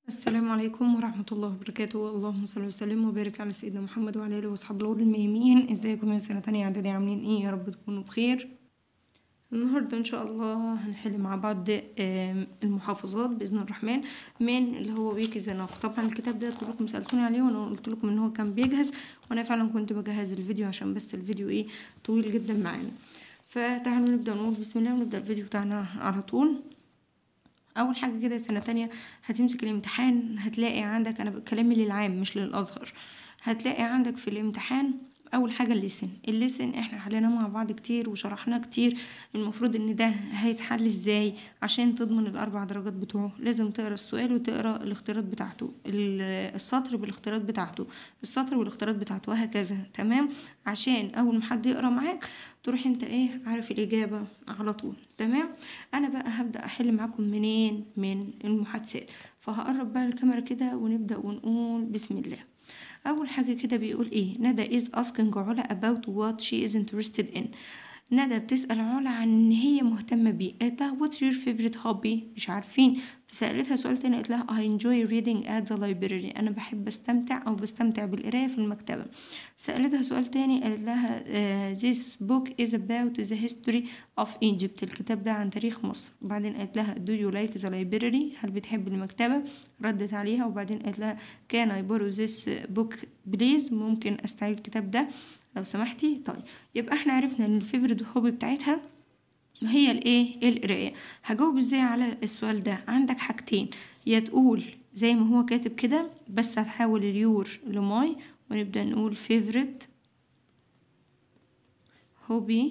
السلام عليكم ورحمة الله وبركاته اللهم صل وسلم وبارك على سيدنا محمد وعلى آله وأصحابه الغر الميامين ازيكم يا سنة تانية إعدادي عاملين ايه يا رب تكونوا بخير النهاردة إن شاء الله هنحل مع بعض آم، المحافظات بإذن الرحمن من اللي هو ويكي زناق طبعا الكتاب ده كلكم سألتوني عليه وأنا قلت لكم إن هو كان بيجهز وأنا فعلا كنت بجهز الفيديو عشان بس الفيديو ايه طويل جدا معانا فتعالوا نبدأ نقول بسم الله ونبدأ الفيديو بتاعنا على طول اول حاجه كده سنه تانية هتمسك الامتحان هتلاقي عندك انا كلامي للعام مش للازهر هتلاقي عندك في الامتحان اول حاجه الليسن الليسن احنا حليناه مع بعض كتير وشرحناه كتير المفروض ان ده هيتحل ازاي عشان تضمن الاربع درجات بتوعه لازم تقرا السؤال وتقرا الاختيارات بتاعته ال- السطر بالاختيارات بتاعته السطر والاختيارات بتاعته وهكذا تمام عشان اول ما حد يقرا معاك تروح انت ايه عارف الاجابه على طول تمام انا بقى هبدا احل معاكم منين من المحادثات فهقرب بقى الكاميرا كده ونبدا ونقول بسم الله اول حاجه كده بيقول ايه ندى is asking علا about what she is interested in ندى بتسأل علا عن ان هي مهتمة بيه قالت لها what's your favorite hobby مش عارفين فسألتها سؤال تاني قالت لها I enjoy reading at the library انا بحب استمتع او بستمتع بالقراية في المكتبة سألتها سؤال تاني قالت لها آه, this book is about the history of Egypt الكتاب ده عن تاريخ مصر بعدين قالت لها do you like the library هل بتحب المكتبة ردت عليها وبعدين قالت لها can I borrow this book please ممكن استعير الكتاب ده لو سمحتي طيب يبقى احنا عرفنا ان الفيفوريت هوبي بتاعتها هي الايه القرايه هجاوب ازاي على السؤال ده عندك حاجتين يا تقول زي ما هو كاتب كده بس هتحول اليور لماي ونبدا نقول favorite hobby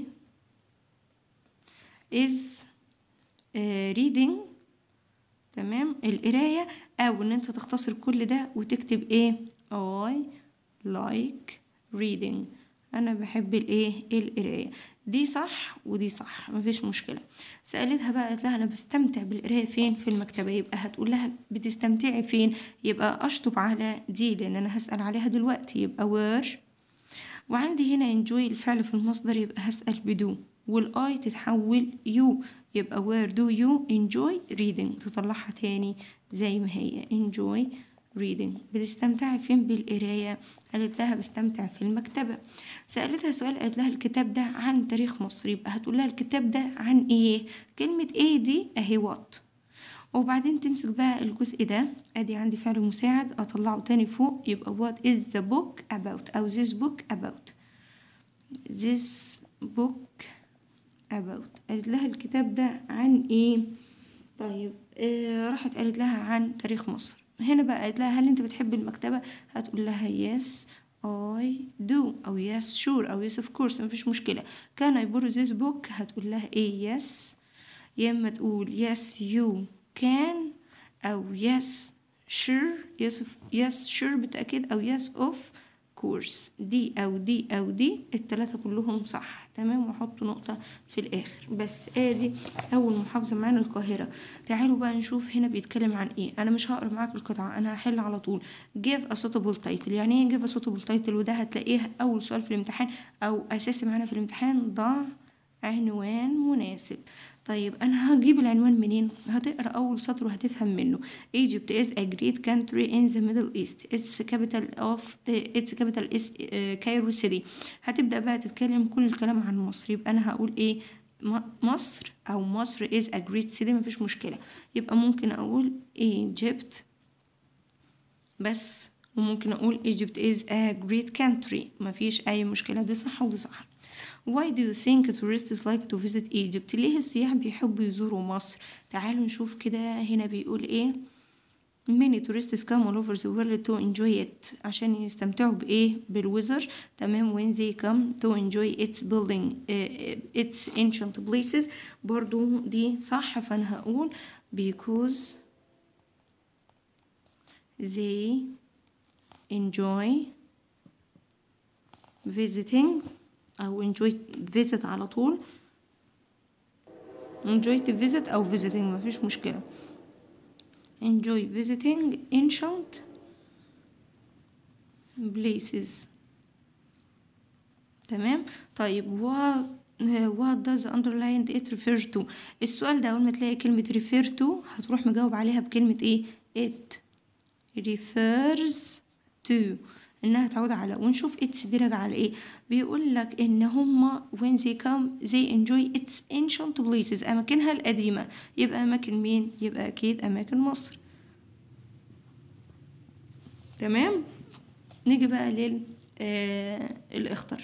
is uh, reading تمام القراية أو إن أنت تختصر كل ده وتكتب إيه I like reading أنا بحب الإيه القراية دي صح ودي صح مفيش مشكلة سألتها بقى قالت لها أنا بستمتع بالقراية فين في المكتبة يبقى هتقول لها بتستمتعي فين يبقى أشطب على دي لأن أنا هسأل عليها دلوقتي يبقى where وعندي هنا enjoy الفعل في المصدر يبقى هسأل بدو والاي تتحول يو يبقى where do you enjoy reading تطلعها تاني زي ما هي enjoy reading بتستمتعي فين بالقراية قالت لها بستمتع في المكتبة سألتها سؤال قالت لها الكتاب ده عن تاريخ مصر يبقى هتقول لها الكتاب ده عن ايه كلمة ايه دي اهي وات وبعدين تمسك بقى الجزء ده ادي عندي فعل مساعد اطلعه تاني فوق يبقى what is the book about او this book about this book about قالت لها الكتاب ده عن ايه طيب آه راحت قالت لها عن تاريخ مصر هنا بقى قالت لها هل انت بتحب المكتبة هتقول لها yes I do أو yes sure أو yes of course مفيش مشكلة can I borrow this book هتقول لها ايه yes يا اما تقول yes you can أو yes sure yes of, yes sure بالتأكيد أو yes of course دي أو دي أو دي التلاتة كلهم صح تمام وحط نقطة في الآخر بس ادي أول محافظة معانا القاهرة تعالوا بقى نشوف هنا بيتكلم عن ايه أنا مش هقرا معاك القطعة أنا هحل على طول give a suitable title يعني ايه give a suitable title وده هتلاقيه أول سؤال في الامتحان أو أساسي معانا في الامتحان ضع عنوان مناسب طيب انا هجيب العنوان منين هتقرا اول سطر وهتفهم منه Egypt is a great country in the Middle East its capital of its capital is uh, Cairo city هتبدا بقى تتكلم كل الكلام عن مصر يبقى انا هقول ايه م- مصر او مصر is a great city مفيش مشكله يبقى ممكن اقول Egypt بس وممكن اقول Egypt is a great country مفيش اي مشكله دي صح ودي صح Why do you think tourists like to visit Egypt؟ ليه السياح بيحبوا يزوروا مصر؟ تعالوا نشوف كده هنا بيقول ايه many tourists come all over the world to enjoy it عشان يستمتعوا بإيه بالوزر تمام when they come to enjoy its building uh, its ancient places برضو دي صح فأنا هقول because they enjoy visiting أو enjoy visit على طول enjoy to visit أو visiting مفيش مشكلة enjoy visiting ancient places تمام طيب what what does underlined it refer to السؤال ده أول ما تلاقي كلمة refer to هتروح مجاوب عليها بكلمة ايه it refers to انها تعود على ونشوف اتس دي راجعه على ايه بيقول لك ان هما when they come they enjoy its ancient places اماكنها القديمه يبقى اماكن مين يبقى اكيد اماكن مصر تمام نيجي بقى لل آه الاخطر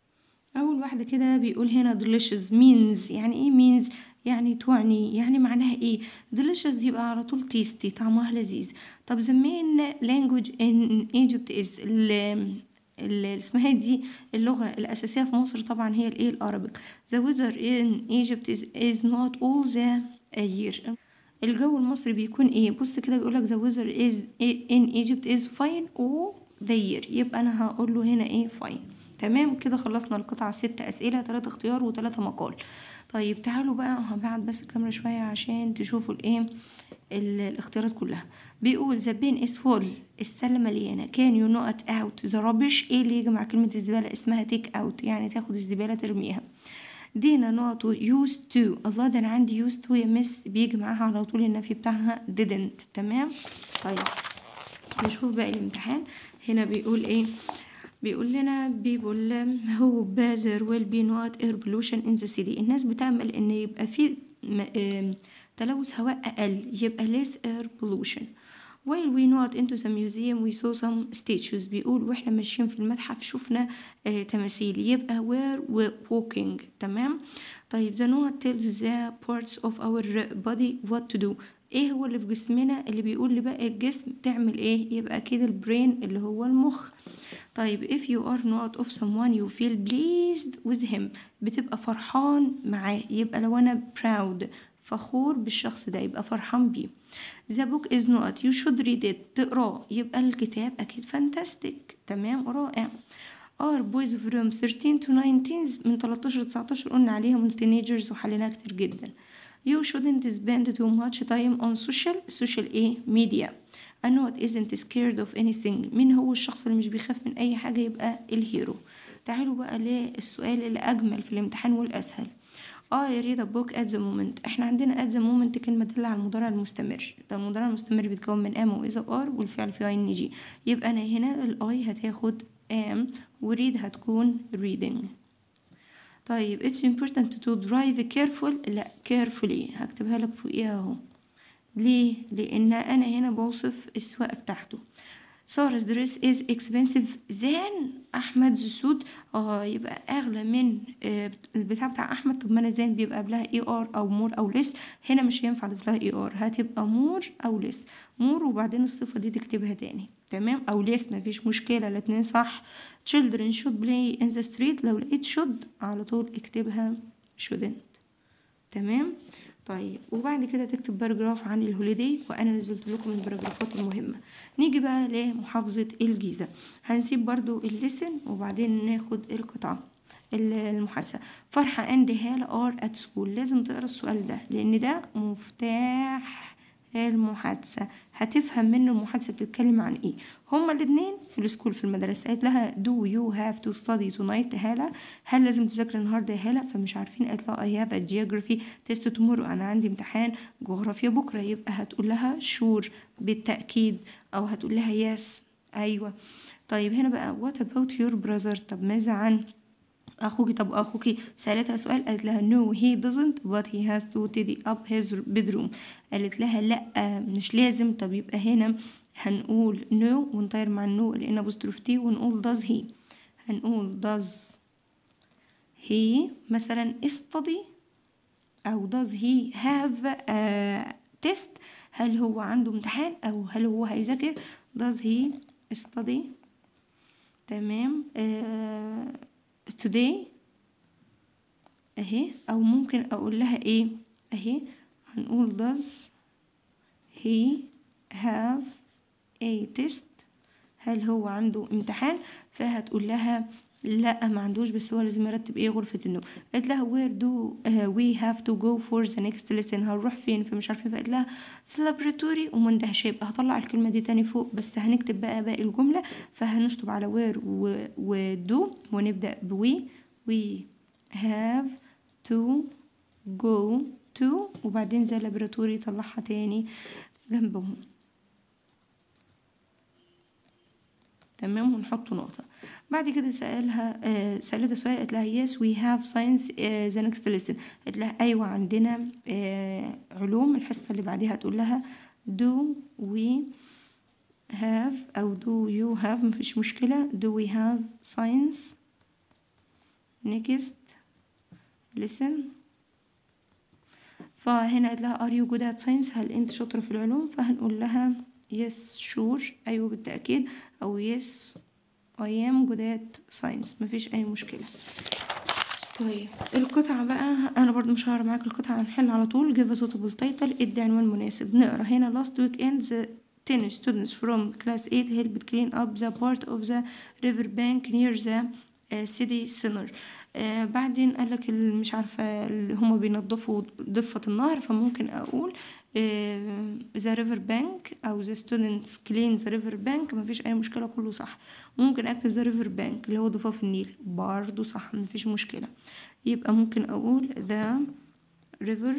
اول واحده كده بيقول هنا delicious means يعني ايه means يعني تعني يعني معناها ايه delicious يبقى على طول tasty طعمها لذيذ طب the main language in Egypt is ال ال- اسمها دي اللغة الأساسية في مصر طبعا هي الايه الأرابيك the weather in Egypt is, is not all the year الجو المصري بيكون ايه بص كده بيقولك the weather is in Egypt is fine all the year يبقى أنا هقول له هنا ايه fine تمام كده خلصنا القطعة ست أسئلة تلاتة اختيار وتلاتة مقال طيب تعالوا بقى هبعد بس الكاميرا شوية عشان تشوفوا الايه ال- الاختيارات كلها بيقول the bin is full السلة مليانة can you not out the rubbish ايه اللي يجي مع كلمة الزبالة اسمها take out يعني تاخد الزبالة ترميها دينا not used to الله ده انا عندي used to يا مس بيجي معاها على طول النفي بتاعها didn't تمام طيب نشوف بقى الامتحان هنا بيقول ايه بيقول لنا بيقول هو there will be not air pollution in the city الناس بتعمل ان يبقى في م- آم، تلوث هواء اقل يبقى less air pollution while we not into the museum we saw some statues بيقول واحنا ماشيين في المتحف شفنا آه تماثيل يبقى where we walking تمام طيب the note tells the parts of our body what to do ايه هو اللي في جسمنا اللي بيقول لباقي الجسم تعمل ايه يبقى اكيد البرين اللي هو المخ طيب if you are not of someone you feel pleased with him بتبقى فرحان معاه يبقى لو انا proud فخور بالشخص ده يبقى فرحان بيه the book is not you should read it تقراه يبقى الكتاب اكيد fantastic تمام رائع are boys from 13 to 19 من 13 ل 19 قلنا عليهم التينيجرز وحليناها كتير جدا you shouldn't spend too much time on social social ايه media a note isn't scared of anything مين هو الشخص اللي مش بيخاف من اي حاجة يبقى الهيرو تعالوا بقى للسؤال اللي اجمل في الامتحان والاسهل I read a book at the moment احنا عندنا at the moment كلمة تدل على المضارع المستمر طب المضارع المستمر بيتكون من am و is are والفعل فيه ing يبقى انا هنا الاي هتاخد am وريد هتكون reading طيب it's important to drive careful لا carefully هكتبها لك فوقيها اهو ليه لان انا هنا بوصف السواقه بتاعته سارة دريس is expensive than احمد زسود اه يبقى اغلى من آه البتاع بتاع احمد طب ما انا زين بيبقى قبلها اي ار او مور او لس هنا مش هينفع اضيف لها اي ار هتبقى مور او لس مور وبعدين الصفه دي تكتبها تاني تمام او لس مفيش مشكله الاتنين صح children should play in the street لو لقيت should على طول اكتبها shouldn't تمام طيب وبعد كده تكتب باراجراف عن الهوليداي وانا نزلت لكم الباراجرافات المهمه نيجي بقى لمحافظه الجيزه هنسيب برضو الليسن وبعدين ناخد القطعه المحادثة فرحة اند هالة ار ات سكول لازم تقرا السؤال ده لان ده مفتاح المحادثة هتفهم منه المحادثة بتتكلم عن ايه هما الاتنين في السكول في المدرسة قالت لها do you have to study tonight هالة هل لازم تذاكر النهاردة يا هالة فمش عارفين قالت لها I have a geography test tomorrow أنا عندي امتحان جغرافيا بكرة يبقى هتقول لها sure بالتأكيد أو هتقول لها yes أيوة طيب هنا بقى what about your brother طب ماذا عن أخوك طب أخوك سألتها سؤال قالت لها no he doesn't but he has to tidy up his bedroom قالت لها لأ مش لازم طب يبقى هنا هنقول no ونطير مع النو لأن apostrophe t ونقول does he هنقول does he مثلا study أو does he have a test هل هو عنده امتحان أو هل هو هيذاكر does he study تمام آه today اهي او ممكن اقول لها ايه اهي هنقول does he have a test هل هو عنده امتحان فهتقول لها لا ما عندوش بس هو لازم يرتب ايه غرفة النوم قالت لها where do uh, we have to go for the next lesson هنروح فين فمش عارفين فقالت لها celebratory ومندهشة يبقى هطلع الكلمة دي تاني فوق بس هنكتب بقى باقي الجملة فهنشطب على where و, و do ونبدأ ب we we have to go to وبعدين celebratory طلعها تاني جنبهم تمام ونحط نقطة بعد كده سألها آه سألتها سؤال قالت لها yes we have science آه the next lesson قالت لها أيوة عندنا آه علوم الحصة اللي بعديها تقول لها do we have أو do you have مفيش مشكلة do we have science next lesson فهنا قالت لها are you good at science هل انت شاطرة في العلوم فهنقول لها yes sure أيوة بالتأكيد أو yes I am good at science مفيش أي مشكلة طيب القطعة بقى أنا برضو مش هقرا معاك القطعة هنحل على طول give a suitable title ادي عنوان مناسب نقرا هنا last weekend the 10 students from class 8 helped clean up the part of the river bank near the uh, city center آه بعدين قالك مش عارفة اللي هما بينضفوا ضفة النهر فممكن أقول آه the river bank أو the students clean the river bank مفيش أي مشكلة كله صح ممكن أكتب the river bank اللي هو ضفاف النيل برضو صح مفيش مشكلة يبقى ممكن أقول the river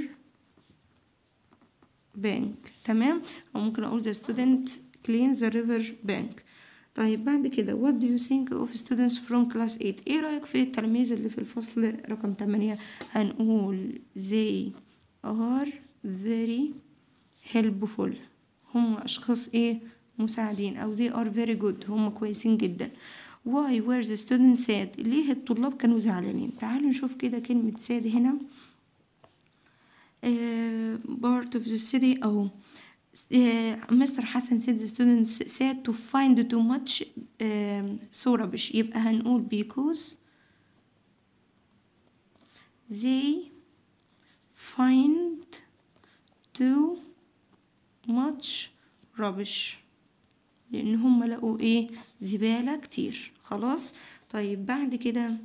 bank تمام أو ممكن أقول the student clean the river bank طيب بعد كده what do you think of students from class 8 ايه رأيك في التلاميذ اللي في الفصل رقم 8 هنقول they are very helpful هم أشخاص ايه مساعدين أو they are very good هم كويسين جدا why were the students sad ليه الطلاب كانوا زعلانين تعالوا نشوف كده كلمة sad هنا uh, part of the city أو مستر حسن said the students said to find too much um, so rubbish يبقى هنقول because they find too much rubbish لأن هم لقوا ايه زبالة كتير خلاص طيب بعد كده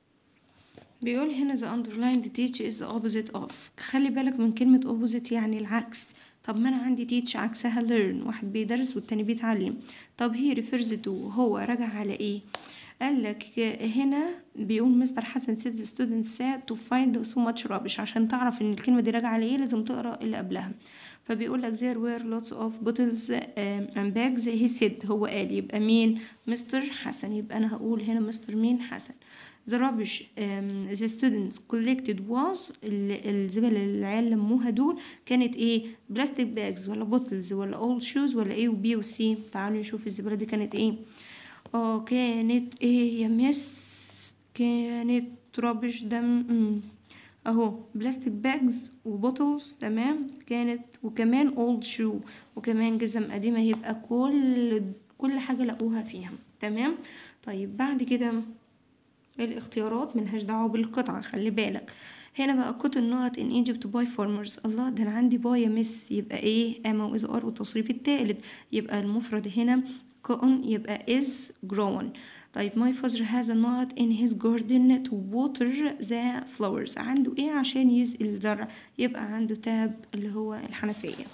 بيقول هنا the underlined teach is the opposite of خلي بالك من كلمة opposite يعني العكس طب ما انا عندي تيتش عكسها learn واحد بيدرس والتاني بيتعلم طب هي refers to هو راجع على ايه قال لك هنا بيقول مستر حسن said the students said to find so much rubbish عشان تعرف ان الكلمة دي راجعة على ايه لازم تقرا اللي قبلها فبيقول لك there were lots of bottles and bags he said هو قال يبقى مين مستر حسن يبقى انا هقول هنا مستر مين حسن the rubbish um, the students collected was الزبالة اللي العيال لموها دول كانت ايه بلاستيك باجز ولا بوتلز ولا اولد شوز ولا ايه وبي وسي تعالوا نشوف الزبالة دي كانت ايه اه كانت ايه يا مس كانت رابش دم اهو بلاستيك باجز وبوتلز تمام كانت وكمان اولد شو وكمان جزم قديمة يبقى كل كل حاجة لقوها فيها تمام طيب بعد كده الاختيارات ملهاش دعوة بالقطعة خلي بالك هنا بقى كوتن نوت ان ايجيبت باي فارمرز الله ده انا عندي باي يا مس يبقى ايه اما واز ار والتصريف التالت يبقى المفرد هنا كون يبقى is grown طيب my father has a knot in his garden to water the flowers عنده ايه عشان يسقي الزرع يبقى عنده تاب اللي هو الحنفية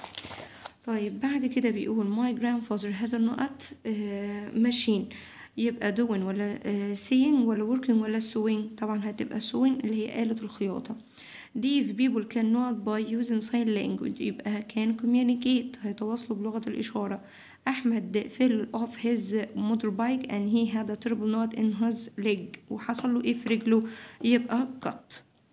طيب بعد كده بيقول my grandfather has a knot uh, machine يبقى doing ولا uh, seeing ولا working ولا sewing طبعا هتبقى sewing اللي هي آلة الخياطة deaf people cannot by using sign language يبقى can communicate هيتواصلوا بلغة الإشارة أحمد fell off his motorbike and he had a terrible knot in his leg وحصل له إيه في رجله يبقى cut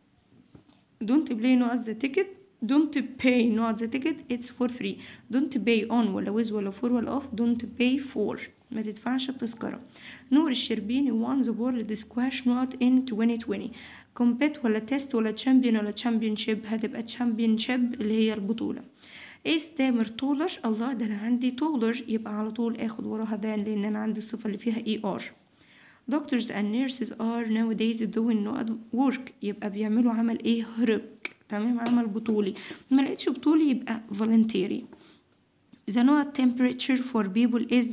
don't play not the ticket don't pay not the ticket it's for free don't pay on ولا with ولا for ولا off don't pay for ما تدفعش التذكرة نور الشربيني won the world squash not in 2020 compete ولا تيست ولا تشامبيون ولا تشامبيونشيب هتبقى تشامبيونشيب اللي هي البطولة ايس تامر طولر الله ده انا عندي طولر يبقى على طول اخد وراها ذان لان انا عندي الصفة اللي فيها اي ار doctors and nurses are nowadays doing no work يبقى بيعملوا عمل ايه هرك تمام عمل بطولي ما لقيتش بطولي يبقى voluntary the normal temperature for people is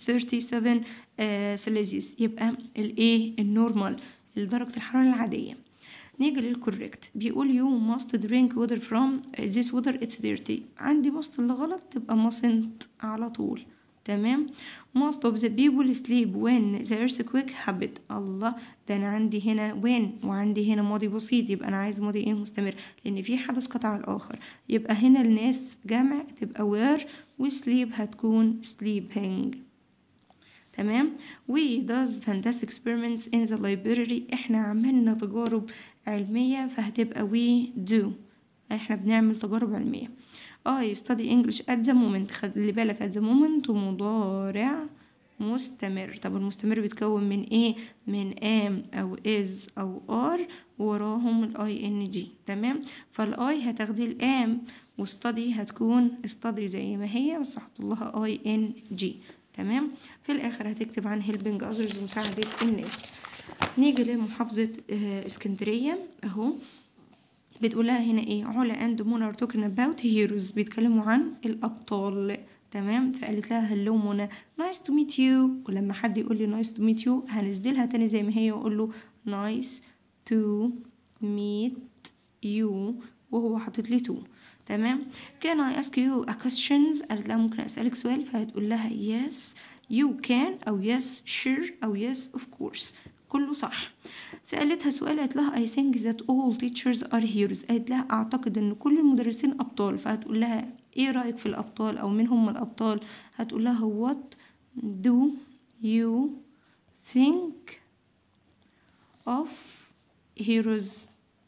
37 uh, celsius يبقى الايه النورمال درجة الحرارة العادية نيجي للكوريكت بيقول you must drink water from this water it's dirty عندي must اللي غلط تبقى mustn't على طول تمام most of the people sleep when the earthquake happened الله ده انا عندي هنا when وعندي هنا ماضي بسيط يبقى انا عايز ماضي ايه مستمر لان في حدث قطع الاخر يبقى هنا الناس جمع تبقى where وسليب هتكون sleeping تمام we does fantastic experiments in the library احنا عملنا تجارب علمية فهتبقى we do احنا بنعمل تجارب علمية I study English at the moment خلي بالك at the moment مضارع مستمر طب المستمر بيتكون من ايه من am او is او are وراهم الاي ان جي تمام فالاي هتاخدي الام وستدي هتكون study زي ما هي بس هحط لها اي ان جي تمام في الاخر هتكتب عن helping others مساعدة الناس نيجي لمحافظة آه، اسكندرية اهو بتقولها هنا ايه علا اند منى ار توكن اباوت هيروز بيتكلموا عن الابطال تمام فقالت لها هلو منى نايس تو ميت يو ولما حد يقول لي نايس تو ميت يو هنزلها تاني زي ما هي واقول له نايس تو ميت يو وهو حاطط لي تو تمام can I ask you a questions قالت لها ممكن أسألك سؤال فهتقول لها yes you can أو yes sure أو yes of course كله صح سألتها سؤال قالت لها I think that all teachers are heroes قالت لها أعتقد إن كل المدرسين أبطال فهتقول لها إيه رأيك في الأبطال أو مين هم الأبطال هتقول لها what do you think of heroes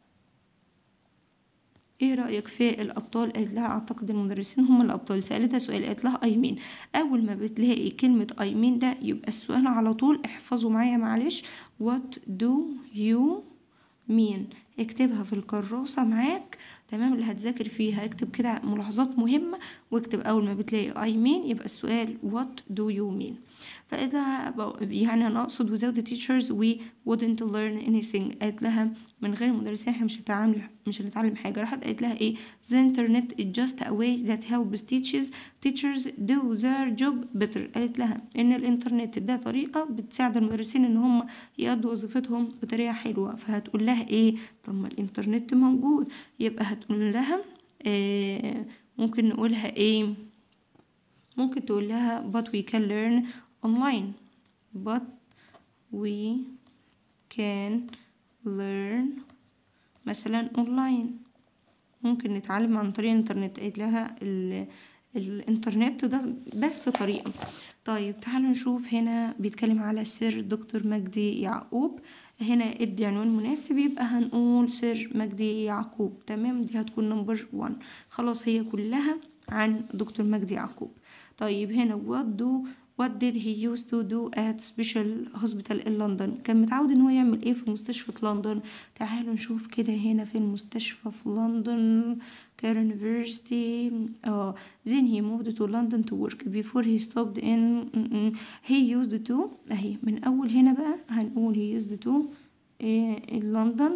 ايه رأيك في الأبطال قالت لها أعتقد المدرسين هم الأبطال سألتها سؤال قالت لها I mean أول ما بتلاقي كلمة I mean ده يبقى السؤال على طول احفظوا معايا معلش what do you mean اكتبها في الكراسة معاك تمام اللي هتذاكر فيها اكتب كده ملاحظات مهمة واكتب أول ما بتلاقي I mean يبقى السؤال what do you mean فقالت لها يعني أنا أقصد without the teachers we wouldn't learn anything قالت لها من غير المدرسين احنا مش هنتعلم مش هنتعلم حاجة راحت قالت لها ايه the internet is just a way that helps teachers teachers do their job better قالت لها ان الانترنت ده طريقة بتساعد المدرسين ان هم يأدوا وظيفتهم بطريقة حلوة فهتقول لها ايه طب ما الانترنت موجود يبقى هتقول لها إيه ممكن نقولها ايه ممكن تقول لها but we can learn online but we can learn مثلا online ممكن نتعلم عن طريق الانترنت قالت لها ال... الانترنت ده بس طريقة طيب تعالوا نشوف هنا بيتكلم على سر دكتور مجدي يعقوب هنا ادي عنوان مناسب يبقى هنقول سر مجدي يعقوب تمام دي هتكون نمبر 1 خلاص هي كلها عن دكتور مجدي يعقوب طيب هنا what do what did he used to do at special hospital in London كان متعود ان هو يعمل ايه في مستشفى لندن تعالوا نشوف كده هنا في المستشفى في لندن كايرو يونيفرسيتي اه then he moved to London to work before he stopped in he used to اهي من اول هنا بقى هنقول he used to إيه in London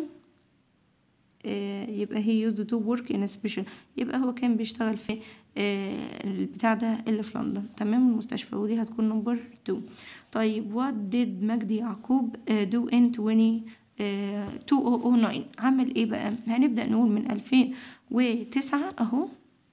إيه يبقى he used to work in a special يبقى هو كان بيشتغل في إيه البتاع ده اللي في لندن تمام المستشفى ودي هتكون نمبر 2 طيب what did مجدي يعقوب do in 20 2009 عمل ايه بقى هنبدأ نقول من 2009 اهو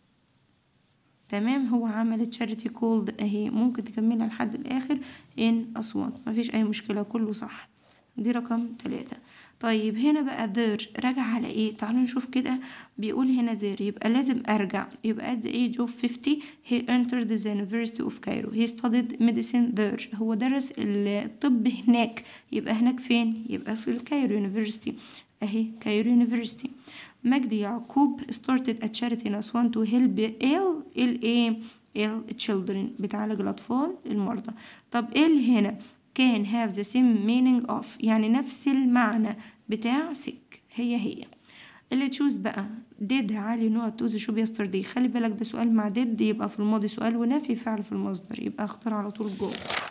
تمام هو عمل تشاريتي كولد اهي ممكن تكملها لحد الاخر ان اسوان مفيش اي مشكلة كله صح دي رقم ثلاثة طيب هنا بقى ذير راجع على ايه تعالوا نشوف كده بيقول هنا ذير يبقى لازم ارجع يبقى at the age of 50 he entered the University of Cairo he studied medicine there هو درس الطب هناك يبقى هناك فين يبقى في الكايرو يونيفرسيتي اهي كايرو يونيفرسيتي مجدي يعقوب started a charity in Aswan to help ill ill ايه ill children بتعالج الأطفال المرضى طب ايه اللي هنا can have the same meaning of يعني نفس المعنى بتاع sick هي هي اللي تشوز بقى did علي نوع توز شو yesterday خلي بالك ده سؤال مع did يبقى في الماضي سؤال ونفي فعل في المصدر يبقى اختار على طول جو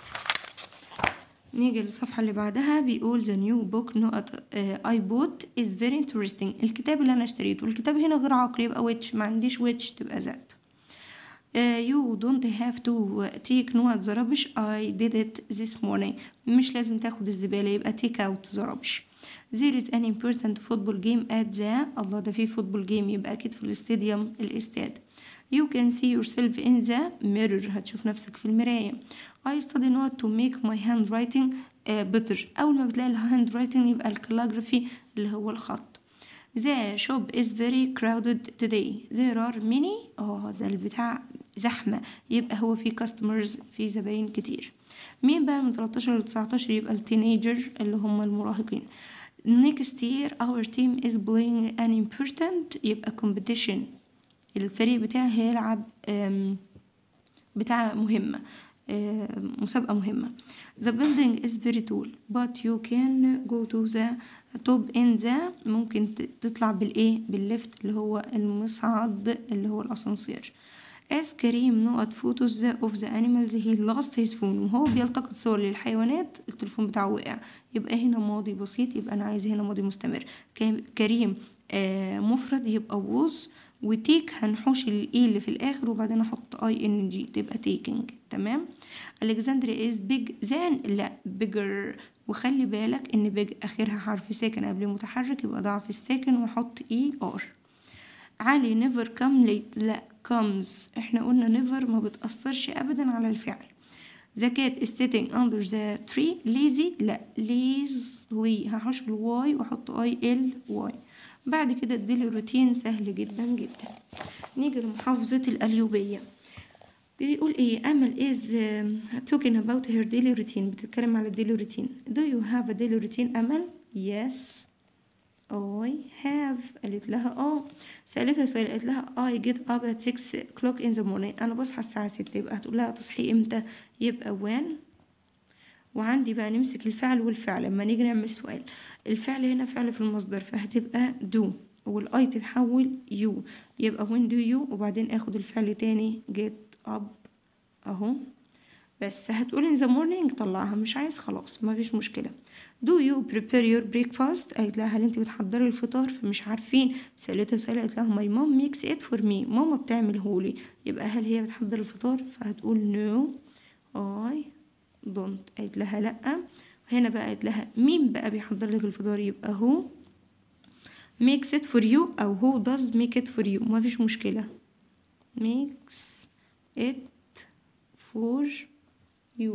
نيجي للصفحة اللي بعدها بيقول the new book نقط uh, I bought is very interesting الكتاب اللي أنا اشتريته الكتاب هنا غير عقلي يبقى which ما عنديش which تبقى ذات Uh, you don't have to take note the rubbish I did it this morning مش لازم تاخد الزبالة يبقى take out the rubbish there is an important football game at the الله ده في football game يبقى أكيد في الاستاديوم الاستاد you can see yourself in the mirror هتشوف نفسك في المراية I study not to make my handwriting uh, better أول ما بتلاقي ال handwriting يبقى الكاليgraphy اللي هو الخط The shop is very crowded today. There are many اه ده البتاع زحمة يبقى هو في customers في زباين كتير مين بقى من 13 ل 19 يبقى التينيجر اللي هم المراهقين next year our team is playing an important يبقى competition الفريق بتاعي هيلعب آم، بتاع مهمة آم، مسابقة مهمة the building is very tall but you can go to the top in the ممكن ت- تطلع بالايه بالليفت اللي هو المصعد اللي هو الاسانسير as كريم نقط فوتوز of the animals he lost his phone وهو بيلتقط صور للحيوانات التليفون بتاعه وقع يبقى هنا ماضي بسيط يبقى انا عايز هنا ماضي مستمر كام- كريم آه مفرد يبقى was وتيك هنحوش الاي اللي في الاخر وبعدين احط اي ان جي تبقى تيكينج تمام الكسندريا از بيج ذان لا بيجر وخلي بالك ان بيج اخرها حرف ساكن قبل متحرك يبقى ضعف الساكن واحط اي ار علي نيفر كم ليت لا comes احنا قلنا نيفر ما بتأثرش ابدا على الفعل The cat is sitting under the tree lazy لا lazily هحوش الواي واحط اي ال واي بعد كده الديلي روتين سهل جدا جدا نيجي لمحافظة الأليوبية بيقول ايه امل is um, talking about her daily routine بتتكلم على الديلي روتين do you have a daily routine امل yes I have قالت لها اه سألتها سؤال قالت لها I get up at 6 o'clock in the morning أنا بصحى الساعة ستة يبقى هتقول لها تصحي امتى يبقى when وعندي بقى نمسك الفعل والفعل لما نيجي نعمل سؤال الفعل هنا فعل في المصدر فهتبقى do والاي تتحول you يبقى when do you وبعدين اخد الفعل تاني get up اهو بس هتقول in the morning طلعها مش عايز خلاص ما فيش مشكلة do you prepare your breakfast قالت لها هل انت بتحضري الفطار فمش عارفين سألتها سؤال قالت لها my mom makes it for me ماما بتعمله لي يبقى هل هي بتحضر الفطار فهتقول no I don't قالت لها لأ هنا بقى قالت لها مين بقى بيحضر لك الفطار يبقى هو makes it for you أو who does make it for you ما فيش مشكلة makes it for you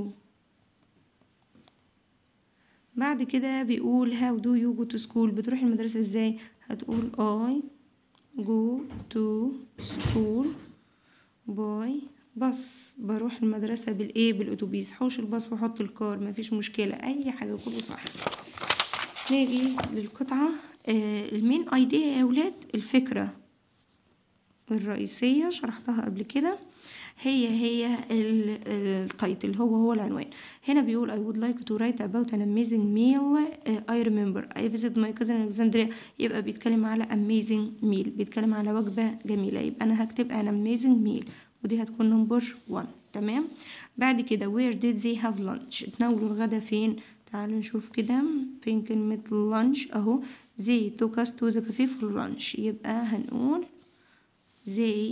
بعد كده بيقول how do you go to school بتروح المدرسة ازاي هتقول I go to school by بس بروح المدرسة بالايه بالاتوبيس حوش الباص واحط الكار مفيش مشكلة اي حاجة كله صح نيجي للقطعة آه المين ايديا يا اولاد الفكرة الرئيسية شرحتها قبل كده هي هي التايتل هو هو العنوان هنا بيقول I would like to write about an amazing meal uh, I remember I visit my cousin Alexandria يبقى بيتكلم على amazing meal بيتكلم على وجبة جميلة يبقى أنا هكتب an amazing meal ودي هتكون نمبر 1 تمام بعد كده where did they have lunch تناولوا الغدا فين تعالوا نشوف كده فين كلمة lunch أهو they took us to the cafe for lunch يبقى هنقول they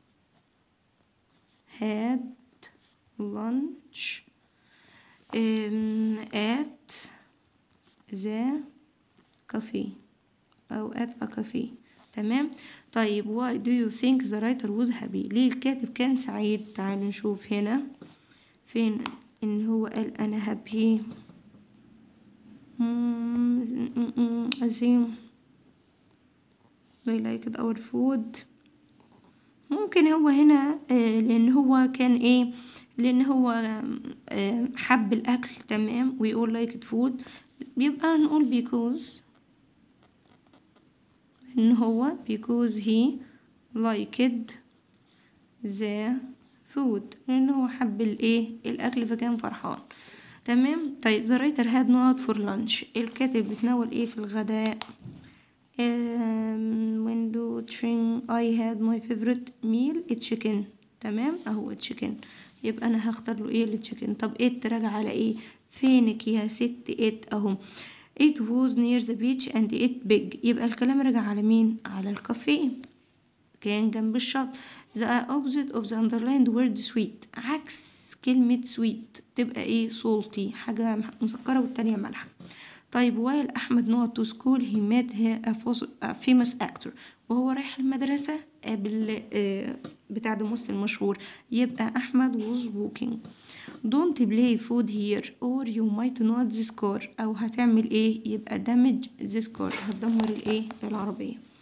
had lunch um, at the cafe أو at a cafe تمام طيب why do you think the writer was happy ليه الكاتب كان سعيد تعالوا نشوف هنا فين ان هو قال انا happy عظيم we liked our food ممكن هو هنا آه لان هو كان ايه لان هو آه حب الاكل تمام ويقول لايك فود بيبقى نقول because ان هو because he liked the food لان هو حب الايه الاكل فكان فرحان تمام طيب the writer had not for lunch الكاتب بتناول ايه في الغداء when do train I had my favorite meal chicken تمام اهو chicken يبقى انا هختار له ايه التشيكن طب ايه راجع على ايه فينك يا ست ايه اهو it was near the beach and it big يبقى الكلام راجع على مين على الكافيه كان جنب الشط the opposite of the underlined word sweet عكس كلمة sweet تبقى ايه salty حاجة مسكرة والتانية مالحة طيب while أحمد not to school he met a famous actor وهو رايح المدرسة قابل بتاع ده ممثل مشهور يبقى أحمد was walking don't play food here or you might not this car أو هتعمل ايه يبقى damage this car هتدمر الايه العربية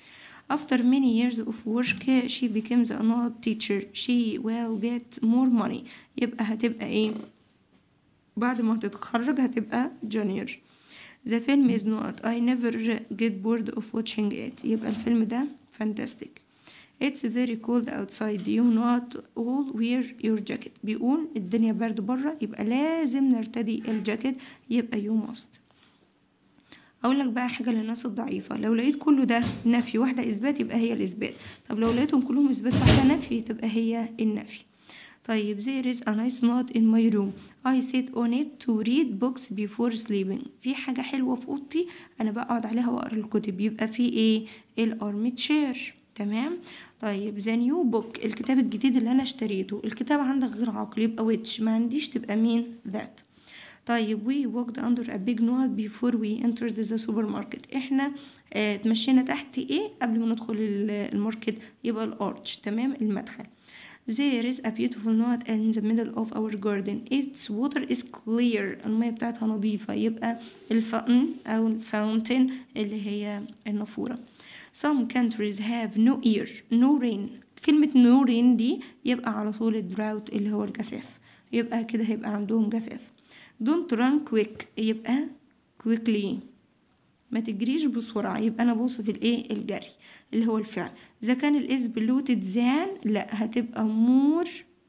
after many years of work she becomes a not teacher she will get more money يبقى هتبقى ايه بعد ما هتتخرج هتبقى junior The film is not I never get bored of watching it يبقى الفيلم ده fantastic It's very cold outside you not all wear your jacket بيقول الدنيا برد بره يبقى لازم نرتدي الجاكيت يبقى you must اقول لك بقى حاجه للناس الضعيفه لو لقيت كله ده نفي واحده اثبات يبقى هي الاثبات طب لو لقيتهم كلهم اثبات واحده نفي تبقى هي النفي طيب there is a nice note in my room I sit on it to read books before sleeping في حاجة حلوة في أوضتي أنا بقعد عليها وأقرأ الكتب يبقى في إيه الأرم تشير تمام طيب ذا نيو بوك الكتاب الجديد اللي أنا اشتريته الكتاب عندك غير عقل يبقى which ما عنديش تبقى مين that طيب we walked under a big note before we entered the supermarket احنا اه تمشينا تحت ايه قبل ما ندخل الماركت يبقى الارش تمام المدخل There is a beautiful note in the middle of our garden. Its water is clear. المية بتاعتها نظيفة يبقى الفأن أو الفاونتين اللي هي النافورة. Some countries have no ear, no rain. كلمة no rain دي يبقى على طول الدراوت اللي هو الجفاف. يبقى كده هيبقى عندهم جفاف. Don't run quick يبقى quickly. ما تجريش بسرعة يبقى أنا بوصف الإيه الجري اللي هو الفعل إذا كان الإس بلوتد زان لأ هتبقى مور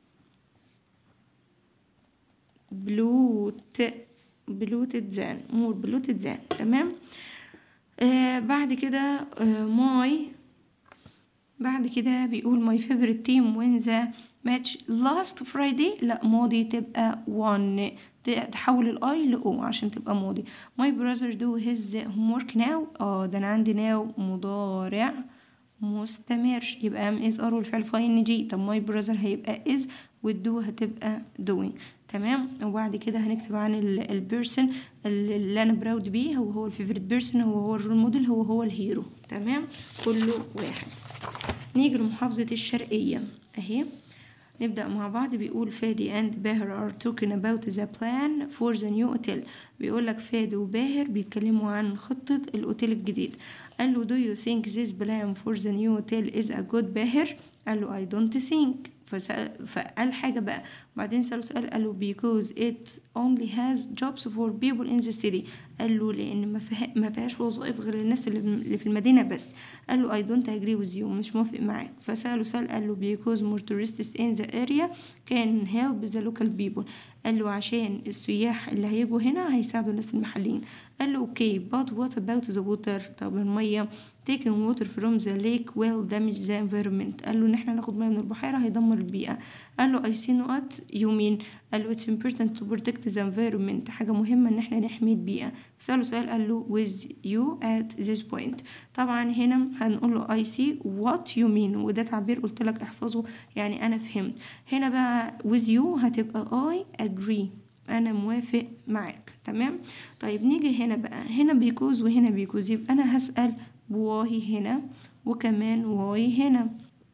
بلوت بلوتد زان مور بلوتد زان تمام آه بعد كده آه ماي بعد كده بيقول my favorite team when the match last Friday لا ماضي تبقى one تحول الاي لاو عشان تبقى ماضي my brother do his homework now اه ده انا عندي now مضارع مستمر يبقى ام از ار والفعل فاين جي طب my brother هيبقى is والدو هتبقى doing تمام وبعد كده هنكتب عن البيرسون اللي انا براود بيه هو هو الفيفوريت بيرسون هو هو الرول موديل هو هو الهيرو تمام كله واحد نيجي لمحافظة الشرقية اهي نبدأ مع بعض بيقول فادي and باهر are talking about the plan for the new hotel بيقول لك فادي وباهر بيتكلموا عن خطة الأوتيل الجديد قال له do you think this plan for the new hotel is a good باهر قال له I don't think فسأل فقال حاجة بقى بعدين سأله سؤال قال له because it only has jobs for people in the city قال له لأن ما, فيه ما فيهاش وظائف غير الناس اللي في المدينة بس قال له I don't agree with you مش موافق معاك فسأله سؤال قال له because more tourists in the area can help the local people قال له عشان السياح اللي هيجوا هنا هيساعدوا الناس المحليين قال له okay but what about the water طب المية taking water from the lake will damage the environment قال له ان احنا ناخد ميه من البحيرة هيدمر البيئة قال له I see not you mean قال له it's important to protect the environment حاجة مهمة ان احنا نحمي البيئة سأله سؤال قال له with you at this point طبعا هنا هنقول له I see what you mean وده تعبير قلت لك احفظه يعني انا فهمت هنا بقى with you هتبقى I agree انا موافق معاك تمام طيب نيجي هنا بقى هنا بيكوز وهنا بيكوز يبقى انا هسأل بواهي هنا وكمان واي هنا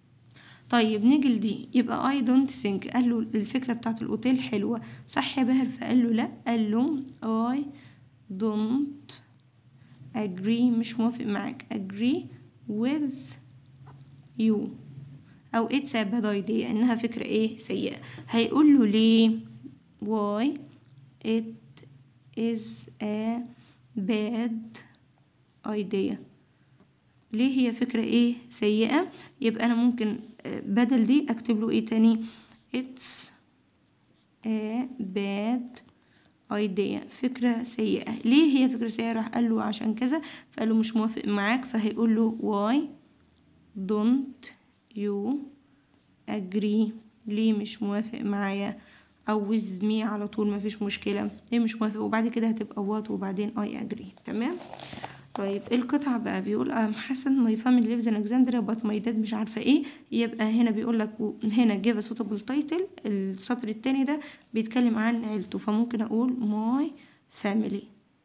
طيب نيجي لدي يبقى I don't think قال له الفكرة بتاعت الأوتيل حلوة صح يا باهر فقال له لأ قال له I don't agree مش موافق معاك agree with you أو it's a bad idea إنها فكرة إيه سيئة هيقول له ليه why it is a bad idea ليه هي فكرة ايه سيئة يبقى انا ممكن بدل دي اكتب له ايه تاني it's a bad idea فكرة سيئة ليه هي فكرة سيئة راح قال له عشان كذا فقال له مش موافق معاك فهيقول له why don't you agree ليه مش موافق معايا او with me على طول مفيش مشكلة ليه مش موافق وبعد كده هتبقى what وبعدين I agree تمام طيب القطعة بقى بيقول ام حسن my family lives in Alexandria but my dad مش عارفة ايه يبقى هنا بيقول لك هنا give a suitable title السطر التاني ده بيتكلم عن عيلته فممكن اقول my family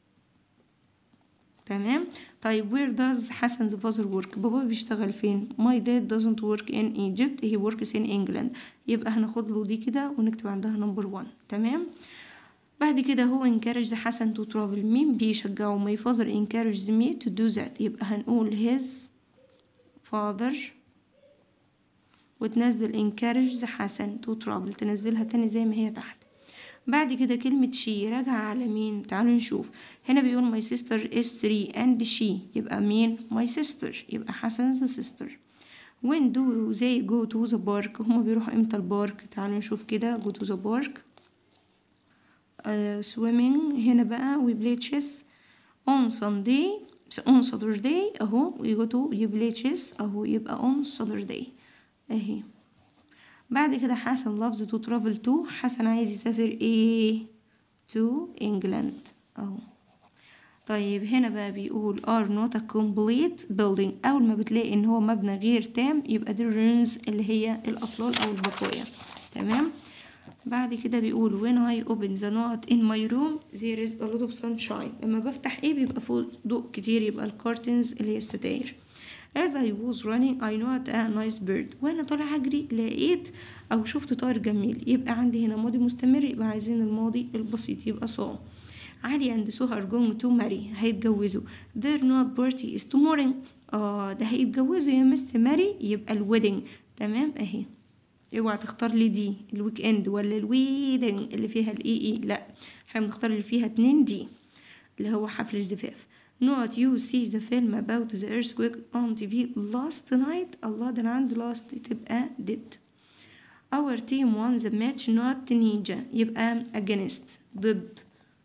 تمام طيب where does حسن's father work بابا بيشتغل فين my dad doesn't work in Egypt he works in England يبقى هناخد له دي كده ونكتب عندها نمبر 1 تمام بعد كده هو encouraged حسن to travel مين بيشجعه my father encouraged me to do that يبقى هنقول his father وتنزل encourage حسن to travel تنزلها تاني زي ما هي تحت بعد كده كلمة she راجعة على مين تعالوا نشوف هنا بيقول my sister is three and she يبقى مين my sister يبقى حسن's sister when do they go to the park هما بيروحوا امتى البارك تعالوا نشوف كده go to the park uh, swimming هنا بقى we play chess on Sunday on Saturday اهو we go to you play chess اهو يبقى on Saturday اهي بعد كده حسن loves to travel to حسن عايز يسافر ايه to England اهو طيب هنا بقى بيقول are not a complete building أول ما بتلاقي إن هو مبنى غير تام يبقى دي ruins اللي هي الأطلال أو البقايا تمام بعد كده بيقول when I open the note in my room there is a lot of sunshine لما بفتح ايه بيبقى فوق ضوء كتير يبقى الكارتنز اللي هي الستاير as I was running I noticed a nice bird وانا طالع اجري لقيت او شفت طائر جميل يبقى عندي هنا ماضي مستمر يبقى عايزين الماضي البسيط يبقى saw علي and Suha are going to marry هيتجوزوا their not party is tomorrow اه ده هيتجوزوا يا مس ماري يبقى الويدنج تمام اهي اوعى تختار لي دي الويك اند ولا الويدنج اللي فيها الاي اي لا احنا بنختار اللي فيها اتنين دي اللي هو حفل الزفاف not you see the film about the earthquake on TV last night الله ده انا عندي last تبقى did our team won the match not ninja يبقى against ضد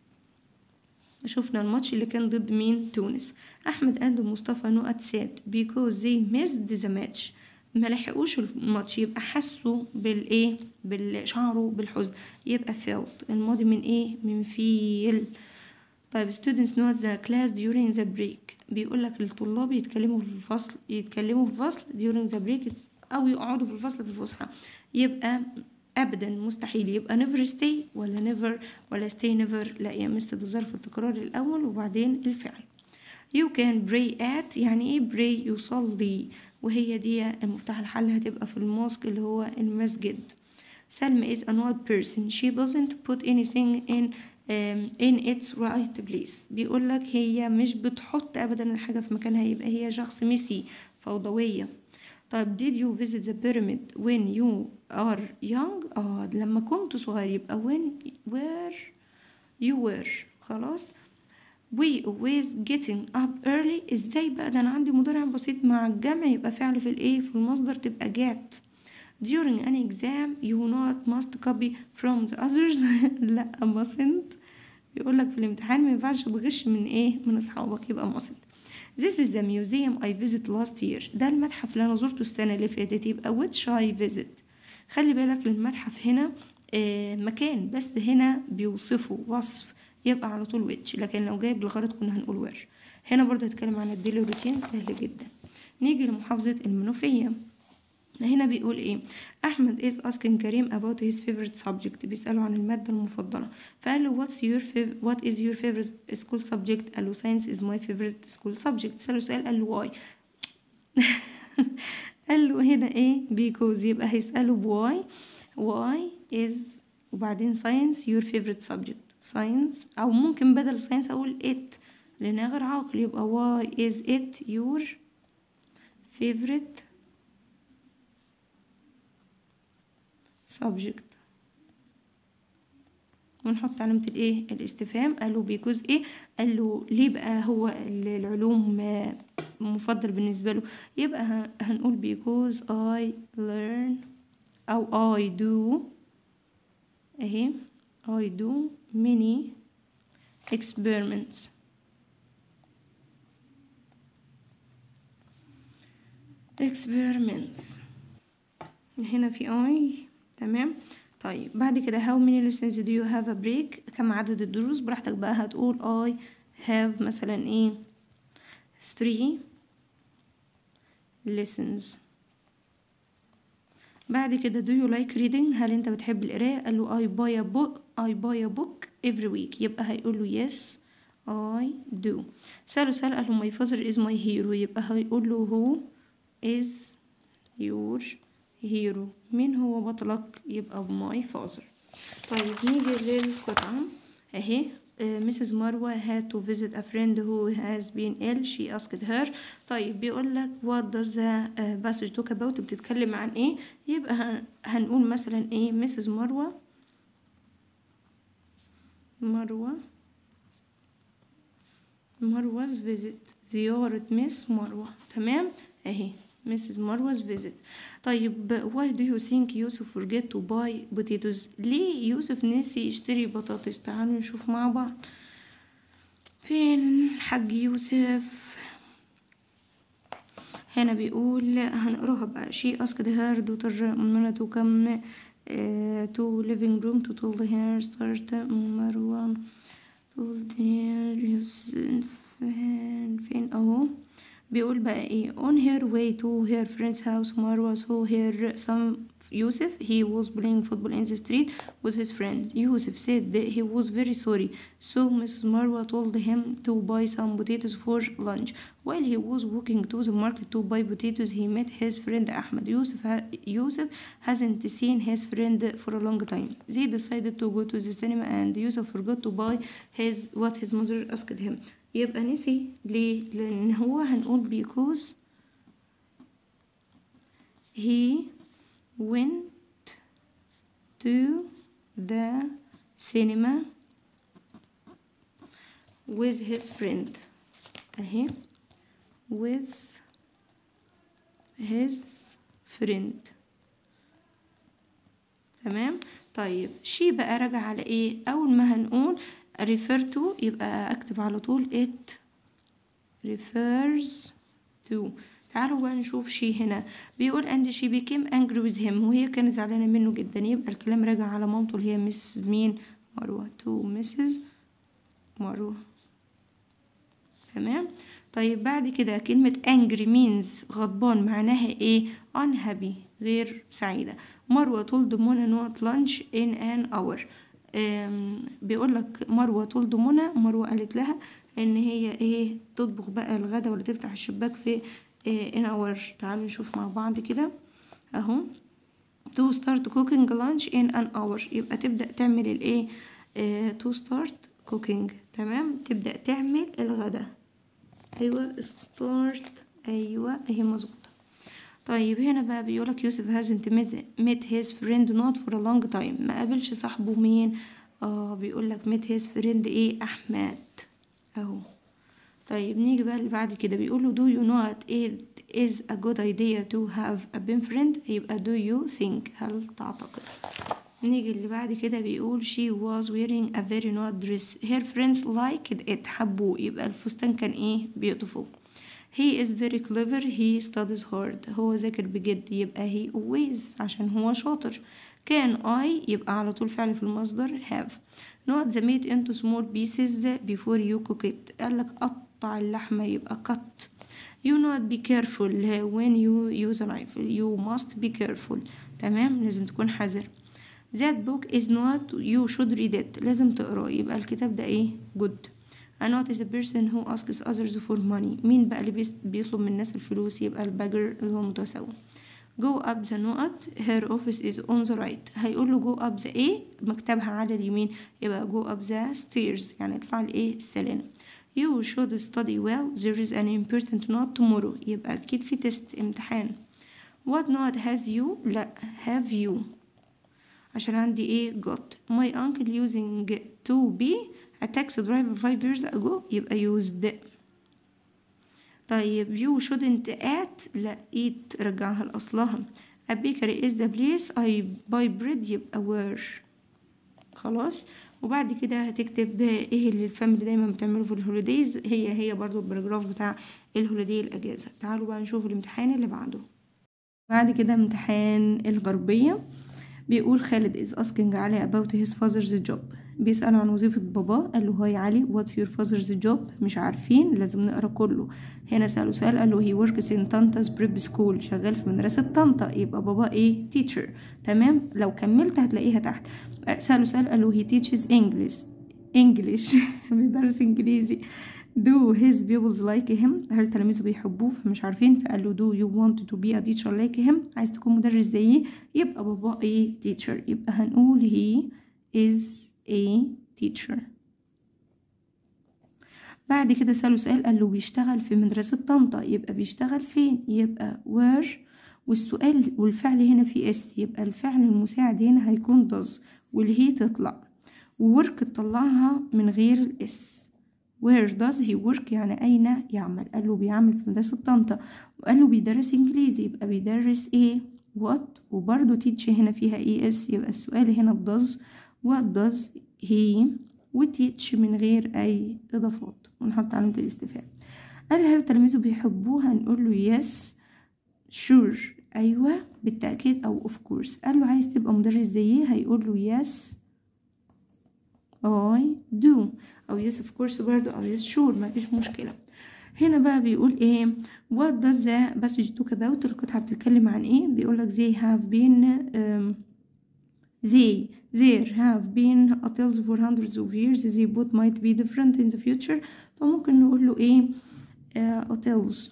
شفنا الماتش اللي كان ضد مين تونس احمد قال مصطفى نقط ساد because they missed the match ما لحقوش الماتش يبقى حسوا بالايه بالشعره بالحزن يبقى felt الماضي من ايه من feel طيب students note the class during the break بيقول لك الطلاب يتكلموا في الفصل يتكلموا في الفصل during the break او يقعدوا في الفصل في الفسحه يبقى ابدا مستحيل يبقى never stay ولا never ولا stay never لا يا مس ده ظرف التكرار الاول وبعدين الفعل you can pray at يعني ايه pray يصلي وهي دي المفتاح الحل هتبقى في الماسك اللي هو المسجد سلمى is an odd person she doesn't put anything in um, in its right place بيقول لك هي مش بتحط ابدا الحاجه في مكانها يبقى هي شخص ميسي فوضويه طيب did you visit the pyramid when you are young اه لما كنت صغير يبقى when where you were خلاص we always getting up early ازاي بقى ده انا عندي مضارع بسيط مع الجمع يبقى فعل في الايه في المصدر تبقى get during an exam you not must copy from the others لا mustn't بيقول لك في الامتحان ما ينفعش تغش من ايه من اصحابك يبقى mustn't This is the museum I visit last year ده المتحف اللي انا زرته السنة اللي فاتت يبقى which I visit خلي بالك المتحف هنا آه مكان بس هنا بيوصفه وصف يبقى على طول which لكن لو جايب الغرض كنا هنقول where هنا برضه هتكلم عن الديلي روتين سهل جدا نيجي لمحافظة المنوفية هنا بيقول ايه احمد is asking كريم about his favorite subject بيسأله عن المادة المفضلة فقال له what's your fav- what is your favorite school subject قال له science is my favorite school subject سأله سؤال قال له why قال له هنا ايه because يبقى هيسأله why why is وبعدين science your favorite subject science او ممكن بدل science اقول it لانها غير عاقل يبقى why is it your favorite subject ونحط علامة الايه الاستفهام قال له بيكوز ايه قال له ليه بقى هو العلوم مفضل بالنسبة له يبقى هنقول because I learn أو I do اهي I do many experiments experiments هنا في I تمام طيب بعد كده how many lessons do you have a break كم عدد الدروس براحتك بقى هتقول I have مثلا ايه three lessons بعد كده do you like reading هل انت بتحب القراية قال له I buy a book I buy a book every week يبقى هيقول له yes I do سأله سأل قال له my father is my hero يبقى هيقول له who is your hero مين هو بطلك يبقى my father طيب نيجي للقطعة اهي Mrs. Marwa had to visit a friend who has been ill she asked her طيب بيقول لك what does the uh, passage talk about بتتكلم عن ايه يبقى هن- هنقول مثلا ايه Mrs. مروة مروة مروز visit زيارة مس مروة تمام اهي Mrs. مروز visit طيب why do you think يوسف forget to buy potatoes ليه يوسف نسي يشتري بطاطس تعالوا نشوف مع بعض فين حاج يوسف هنا بيقول هنقراها بقى she asked her daughter منى to come uh, to living room to told her start مروة told her يوسف فين فين اهو بيقول بقى ايه on her way to her friend's house مروة saw her son يوسف he was playing football in the street with his friend يوسف said that he was very sorry so Mrs. Marwa told him to buy some potatoes for lunch while he was walking to the market to buy potatoes he met his friend Ahmed يوسف ha- يوسف hasn't seen his friend for a long time they decided to go to the cinema and Yusuf forgot to buy his what his mother asked him يبقى نسي ليه لان هو هنقول because he went to the cinema with his friend اهي with his friend تمام طيب شي بقى راجع على ايه اول ما هنقول refer to يبقى اكتب على طول it refers to تعالوا بقى نشوف شي هنا بيقول and she became angry with him وهي كانت زعلانة منه جدا يبقى الكلام راجع على مامته اللي هي مس مين مروة to Mrs. مروة تمام طيب بعد كده كلمة angry means غضبان معناها ايه unhappy غير سعيدة مروة told منى not lunch in an hour أم، بيقول لك مروة told منى مروة قالت لها ان هي ايه تطبخ بقى الغدا ولا تفتح الشباك في إيه in hour تعالوا نشوف مع بعض كده اهو to start cooking lunch in an hour يبقى تبدأ تعمل الايه إيه to start cooking تمام تبدأ تعمل الغدا ايوه start ايوه اهي مظبوطة طيب هنا بقى بيقولك يوسف hasn't met- met his friend not for a long time ما قابلش صاحبه مين اه بيقولك met his friend ايه احمد اهو طيب نيجي بقى اللي بعد كده بيقوله do you know it is a good idea to have a best friend يبقى do you think هل تعتقد نيجي اللي بعد كده بيقول she was wearing a very nice dress her friends liked it حبوه يبقى الفستان كان ايه beautiful he is very clever he studies hard هو ذاكر بجد يبقى he always عشان هو شاطر can I يبقى على طول فعل في المصدر have not the meat into small pieces before you cook it قالك قطع اللحمة يبقى cut you not be careful when you use a knife you must be careful تمام لازم تكون حذر that book is not you should read it لازم تقراه يبقى الكتاب ده ايه good a not is a person who asks others for money مين بقى اللي بيس- بيطلب من الناس الفلوس يبقى الباجر اللي هو متسول go up the نقط her office is on the right هيقول له go up the ايه مكتبها على اليمين يبقى go up the stairs يعني اطلع الايه السلالم you should study well there is an important note tomorrow يبقى اكيد في تيست امتحان what note has you لا have you عشان عندي ايه got my uncle using to be a taxi driver five years ago يبقى used طيب you shouldn't eat لا eat رجعها لأصلها a bakery is the place I buy bread يبقى where خلاص وبعد كده هتكتب ايه اللي الفاميلي دايما بتعمله في الهوليديز هي هي برضو البراجراف بتاع الهوليدي الاجازة تعالوا بقى نشوف الامتحان اللي بعده بعد كده امتحان الغربية بيقول خالد is asking علي about his father's job بيسأل عن وظيفة باباه قال له هاي علي what's your father's job مش عارفين لازم نقرا كله هنا سأله سؤال قال له he works in طنطا's prep school شغال في مدرسة طنطا يبقى بابا ايه teacher تمام لو كملت هتلاقيها تحت سأله سؤال قال له he teaches English English بيدرس انجليزي do his pupils like him هل تلاميذه بيحبوه فمش عارفين فقال له do you want to be a teacher like him عايز تكون مدرس زيه يبقى بابا ايه teacher يبقى هنقول he is a teacher بعد كده سأله سؤال قال له بيشتغل في مدرسة طنطا يبقى بيشتغل فين يبقى where والسؤال والفعل هنا في اس يبقى الفعل المساعد هنا هيكون does والهي تطلع وورك تطلعها من غير الاس where does he work يعني أين يعمل قال له بيعمل في مدرسة طنطا وقال له بيدرس إنجليزي يبقى بيدرس إيه what وبرضه teach هنا فيها اي اس يبقى السؤال هنا does what does he وتيتش من غير أي إضافات ونحط علامة الاستفهام قال هل تلاميذه بيحبوها نقول له yes sure أيوة بالتأكيد أو of course قال له عايز تبقى مدرس زيي هيقول له yes I do أو yes of course برضو أو yes sure مفيش مشكلة هنا بقى بيقول ايه what does the passage talk about القطعة بتتكلم عن ايه بيقول لك they have been um, they there have been hotels for hundreds of years they both might be different in the future فممكن نقول له ايه uh, hotels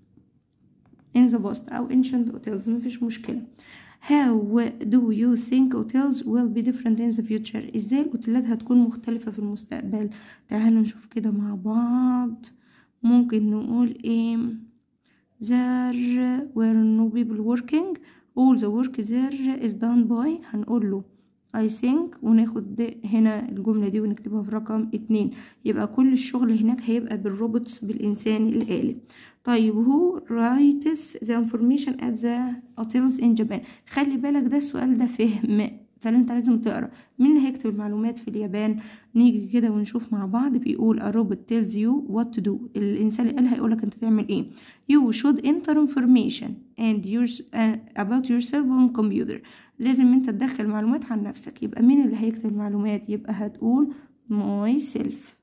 in the past أو ancient hotels مفيش مشكلة How do you think hotels will be different in the future ازاي الاوتيلات هتكون مختلفة في المستقبل تعالوا نشوف كده مع بعض ممكن نقول ايه there were no people working all the work there is done by هنقول له I think وناخد ده هنا الجملة دي ونكتبها في رقم اتنين يبقى كل الشغل هناك هيبقى بالروبوتس بالإنسان الآلي طيب who writes the information at the hotels in Japan خلي بالك ده السؤال ده فهم فانت لازم تقرا مين اللي هيكتب المعلومات في اليابان نيجي كده ونشوف مع بعض بيقول a robot tells you what to do الانسان اللي هيقولك انت تعمل ايه you should enter information and your, uh, about yourself on computer لازم انت تدخل معلومات عن نفسك يبقى مين اللي هيكتب المعلومات يبقى هتقول myself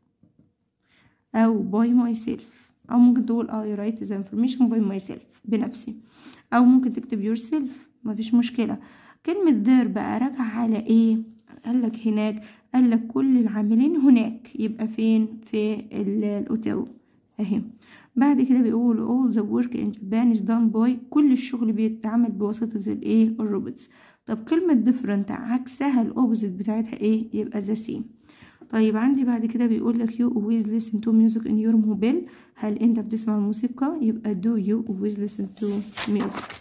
او by myself او ممكن تقول I write the information by myself بنفسي او ممكن تكتب yourself مفيش مشكلة كلمة there بقى راجعة على ايه قال لك هناك قال لك كل العاملين هناك يبقى فين في الاوتيل اهي بعد كده بيقول all the work in Japan is done by كل الشغل بيتعمل بواسطة الايه الروبوتس طب كلمة different عكسها الاوبوزيت بتاعتها ايه يبقى the same طيب عندي بعد كده بيقول لك you always listen to music in your mobile هل انت بتسمع الموسيقى يبقى do you always listen to music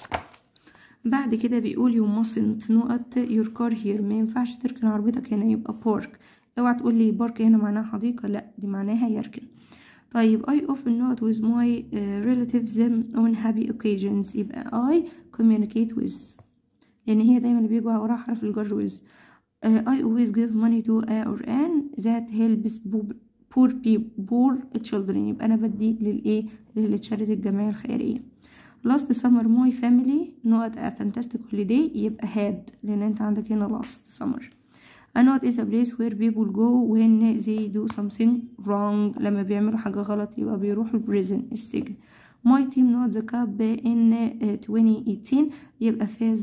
بعد كده بيقول you mustn't not your car here ما ينفعش تركن عربيتك هنا يبقى park اوعى تقول لي بارك هنا معناها حديقة لا دي معناها يركن طيب I often not with my uh, relatives on happy occasions يبقى I communicate with لأن هي دايما بيجوا وراها حرف الجر with uh, I always give money to a or an that helps poor people poor children يبقى أنا بدي للإيه للتشاريتي الجمعية الخيرية last summer my family not a fantastic holiday يبقى had لأن أنت عندك هنا last summer a not is a place where people go when they do something wrong لما بيعملوا حاجة غلط يبقى بيروحوا البريزن السجن my team not the cup in 2018 يبقى فاز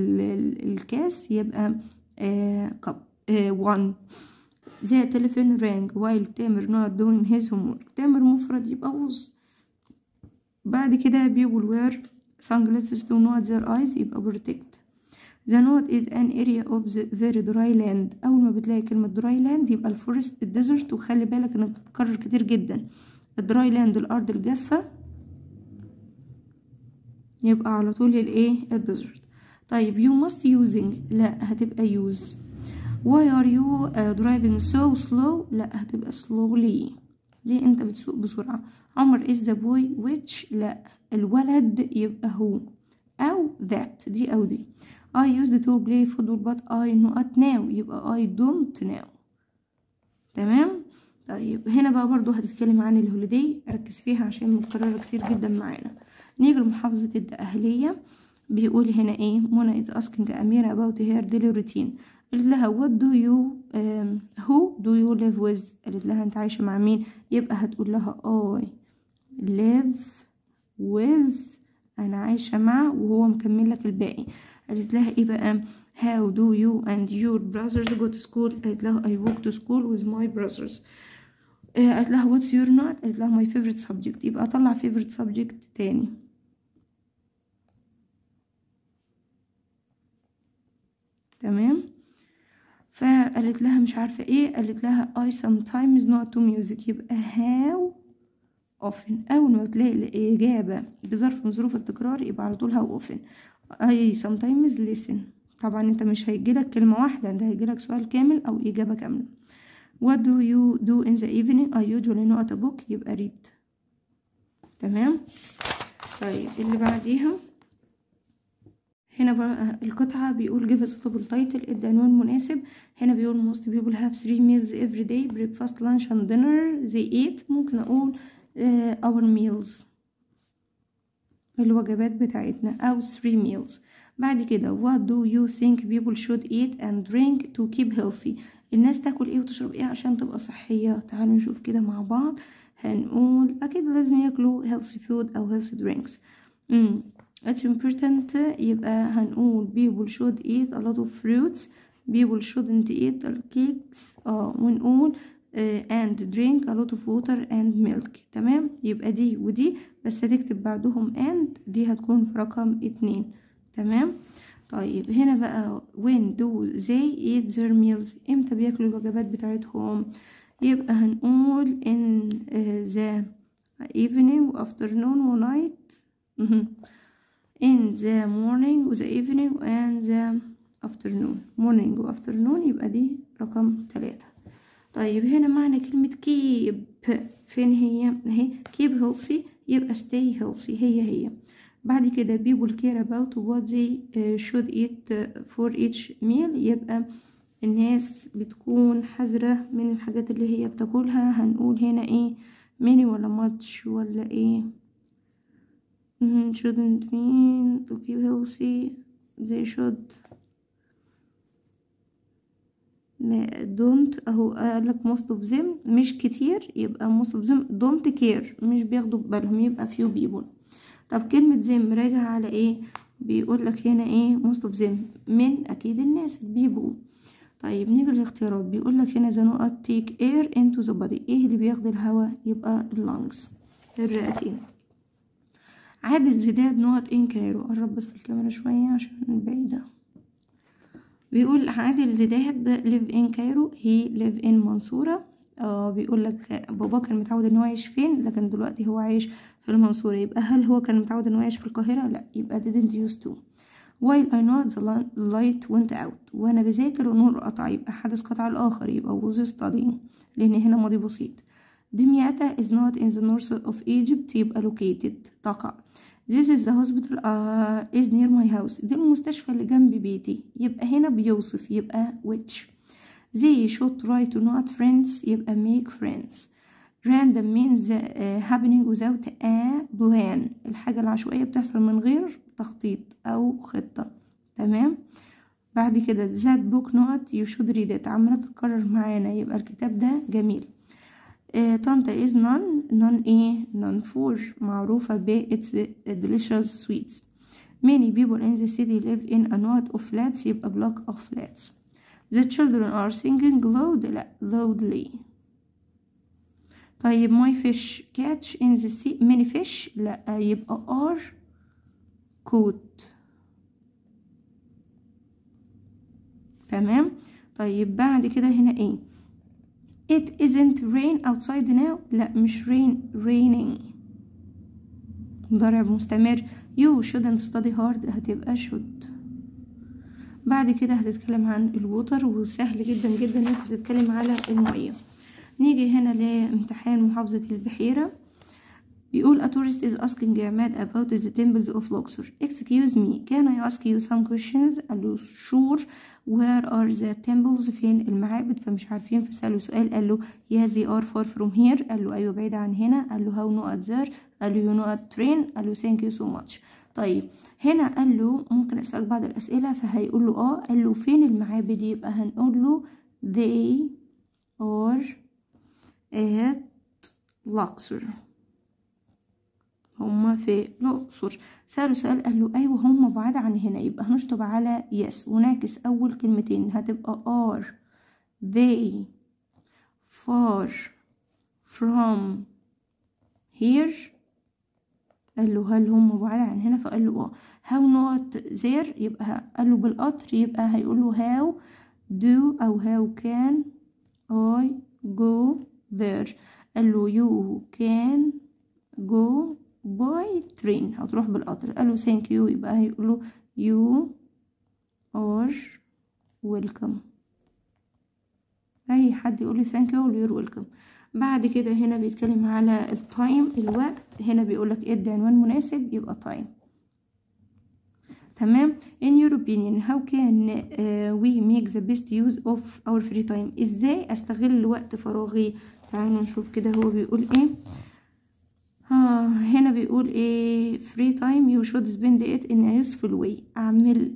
بالكاس يبقى كاب one the telephone rang while تامر not doing his homework تامر مفرد يبقى was بعد كده بيقول wear sunglasses to not their eyes يبقى protect the note is an area of the very dry land أول ما بتلاقي كلمة dry land يبقى الفورست الديزرت وخلي بالك إنها بتتكرر كتير جدا الدراي لاند الأرض الجافة يبقى على طول الإيه الديزرت طيب you must using لا هتبقى use why are you uh, driving so slow لا هتبقى slowly ليه انت بتسوق بسرعة عمر is the boy which لا الولد يبقى هو أو that دي أو دي I used to play football but I not now يبقى I don't now تمام طيب هنا بقى برضو هتتكلم عن الهوليداي ركز فيها عشان متكررة كتير جدا معانا نيجي لمحافظة الدقهلية بيقول هنا ايه منى is asking أميرة about her daily routine قالت لها what do you um, who do you live with قالت لها انت عايشة مع مين يبقى هتقول لها I live with انا عايشة مع وهو مكمل لك الباقي قالت لها ايه بقى how do you and your brothers go to school قالت لها I walk to school with my brothers قالت لها what's your not قالت لها my favorite subject يبقى اطلع favorite subject تاني تمام فقالت لها مش عارفة ايه قالت لها I sometimes not to music يبقى how often أول ما بتلاقي الإجابة بظرف من ظروف التكرار يبقى على طول how often I sometimes listen طبعا انت مش هيجيلك كلمة واحدة انت هيجيلك سؤال كامل أو إجابة كاملة What do you do in the evening I usually not a book يبقى read تمام طيب اللي بعديها هنا بقى القطعة بيقول give a suitable title ادي عنوان مناسب هنا بيقول most people have three meals every day breakfast lunch and dinner they eat ممكن أقول uh, our meals الوجبات بتاعتنا أو three meals بعد كده what do you think people should eat and drink to keep healthy الناس تاكل ايه وتشرب ايه عشان تبقى صحية تعالوا نشوف كده مع بعض هنقول أكيد لازم ياكلوا healthy food أو healthy drinks مم. it's important يبقى هنقول people should eat a lot of fruits people shouldn't eat the cakes اه ونقول uh, and drink a lot of water and milk تمام يبقى دي ودي بس هتكتب بعدهم and دي هتكون في رقم اتنين تمام طيب هنا بقى when do they eat their meals امتى بياكلوا الوجبات بتاعتهم يبقى هنقول in uh, the evening afternoon و night in the morning و the evening and the afternoon morning و afternoon يبقى دي رقم تلاتة طيب هنا معنى كلمة keep فين هي اهي keep healthy يبقى stay healthy هي هي بعد كده people care about what they should eat for each meal يبقى الناس بتكون حذرة من الحاجات اللي هي بتاكلها هنقول هنا ايه many ولا much ولا ايه shouldn't mean to keep healthy they should don't اهو قالك most of them مش كتير يبقى most of them don't care مش بياخدوا بالهم يبقى few people طب كلمة them راجع على ايه بيقولك هنا ايه most of them من اكيد الناس البيبول طيب نيجي للاختيارات بيقولك هنا the نقط take air into the body ايه اللي بياخد الهواء يبقى اللانجز الرئتين عادل زداد نقط ان كايرو قرب بس الكاميرا شوية عشان بعيدة بيقول عادل زداد live in كايرو he live in منصورة آه بيقول لك بابا كان متعود ان هو يعيش فين لكن دلوقتي هو عايش في المنصورة يبقى هل هو كان متعود ان هو يعيش في القاهرة لا يبقى didn't used to while I know the light went out وانا بذاكر والنور قطع يبقى حدث قطع الاخر يبقى was studying لان هنا ماضي بسيط دمياتا is not in the north of Egypt يبقى located تقع This is the hospital uh, is near my house دي المستشفى اللي جنب بيتي يبقى هنا بيوصف يبقى which they should try to not friends يبقى make friends random means uh, happening without a plan الحاجة العشوائية بتحصل من غير تخطيط أو خطة تمام بعد كده that book not you should read it عمالة تتكرر معانا يبقى الكتاب ده جميل آه طنطا is none none ايه none for معروفة ب it's delicious sweets many people in the city live in a lot of flats يبقى block of flats the children are singing loud لا loudly طيب my fish catch in the sea many fish لا يبقى are caught تمام طيب بعد كده هنا ايه it isn't rain outside now لا مش rain raining مضارع مستمر you shouldn't study hard هتبقى should بعد كده هتتكلم عن الوتر وسهل جدا جدا انك تتكلم على المية نيجي هنا لامتحان محافظة البحيرة بيقول a tourist is asking عماد about the temples of Luxor excuse me can I ask you some questions قال له sure where are the temples فين المعابد فمش عارفين فسأله سؤال قال له yes they are far from here قال له أيوة بعيدة عن هنا قال له how not there قال له you not train قال له thank you so much طيب هنا قال له ممكن أسأل بعض الأسئلة فهيقول له اه قال له فين المعابد يبقى هنقول له they are at Luxor هما في الأقصر سأله سؤال قال له أيوة هما بعاد عن هنا يبقى هنشطب على يس ونعكس أول كلمتين هتبقى are they far from here قال له هل هم بعاد عن هنا فقال له اه how not there يبقى قال له بالقطر يبقى هيقول له how do أو how can I go there قال له you can go by train هتروح بالقطر قال له thank you يبقى هيقول له you are welcome اي حد يقول لي thank you you're welcome بعد كده هنا بيتكلم على التايم الوقت هنا بيقول لك ادي عنوان مناسب يبقى time تمام in your opinion how can uh, we make the best use of our free time ازاي استغل وقت فراغي تعالوا نشوف كده هو بيقول ايه آه هنا بيقول ايه free time you should spend it in a useful way اعمل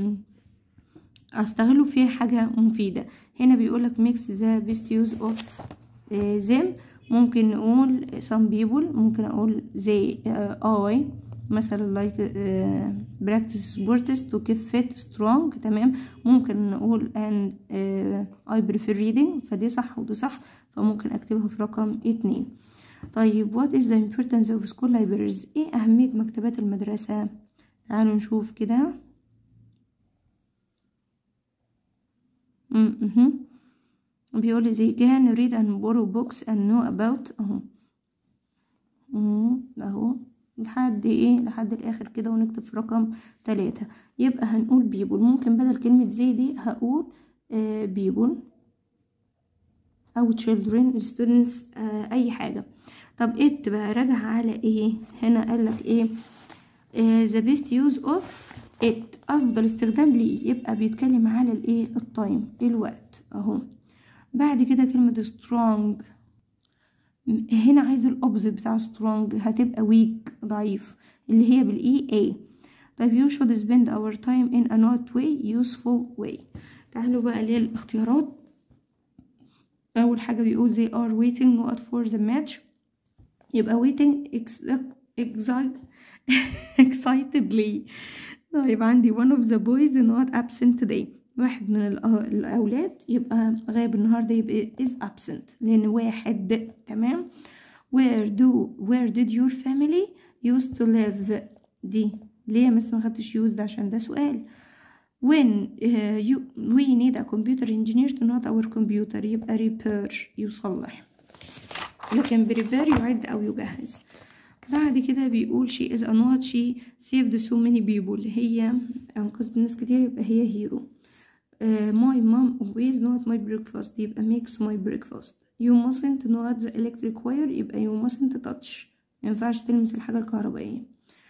استغله في حاجة مفيدة هنا بيقول لك mix the best use of uh, them ممكن نقول some people ممكن اقول they uh, I مثلا like uh, practice sports to keep fit strong تمام ممكن نقول and uh, I prefer reading فدي صح ودي صح فممكن اكتبها في رقم اتنين طيب what is the importance of school libraries ايه اهمية مكتبات المدرسة تعالوا نشوف كده بيقول لي they can read and borrow books and know about اهو اهو لحد ايه لحد الاخر كده ونكتب في رقم تلاتة يبقى هنقول بيبول ممكن بدل كلمة زي دي هقول آه بيبول او children students آه اي حاجة طب ات بقى راجع على ايه هنا قالك ايه آه the best use of it افضل استخدام ليه يبقى بيتكلم على الايه التايم الوقت اهو بعد كده كلمة strong هنا عايز الاوبزيت بتاع strong هتبقى weak ضعيف اللي هي بالاي اي طيب you should spend our time in a not way useful way تعالوا بقى اللي هي الاختيارات اول حاجة بيقول they are waiting not for the match يبقى waiting excite excitedly طيب عندي one of the boys not absent today واحد من الأولاد يبقى غايب النهاردة يبقى is absent لأن واحد تمام where do where did your family used to live دي ليه مس ما خدتش used عشان ده سؤال when uh, you we need a computer engineer to not our computer يبقى repair يصلح لكن prepare يعد أو يجهز بعد كده بيقول she is a not she saved so many people هي أنقذت ناس كتير يبقى هي هيرو uh, my mom always not my breakfast يبقى makes my breakfast you mustn't not the electric wire يبقى you mustn't touch مينفعش تلمس الحاجة الكهربائية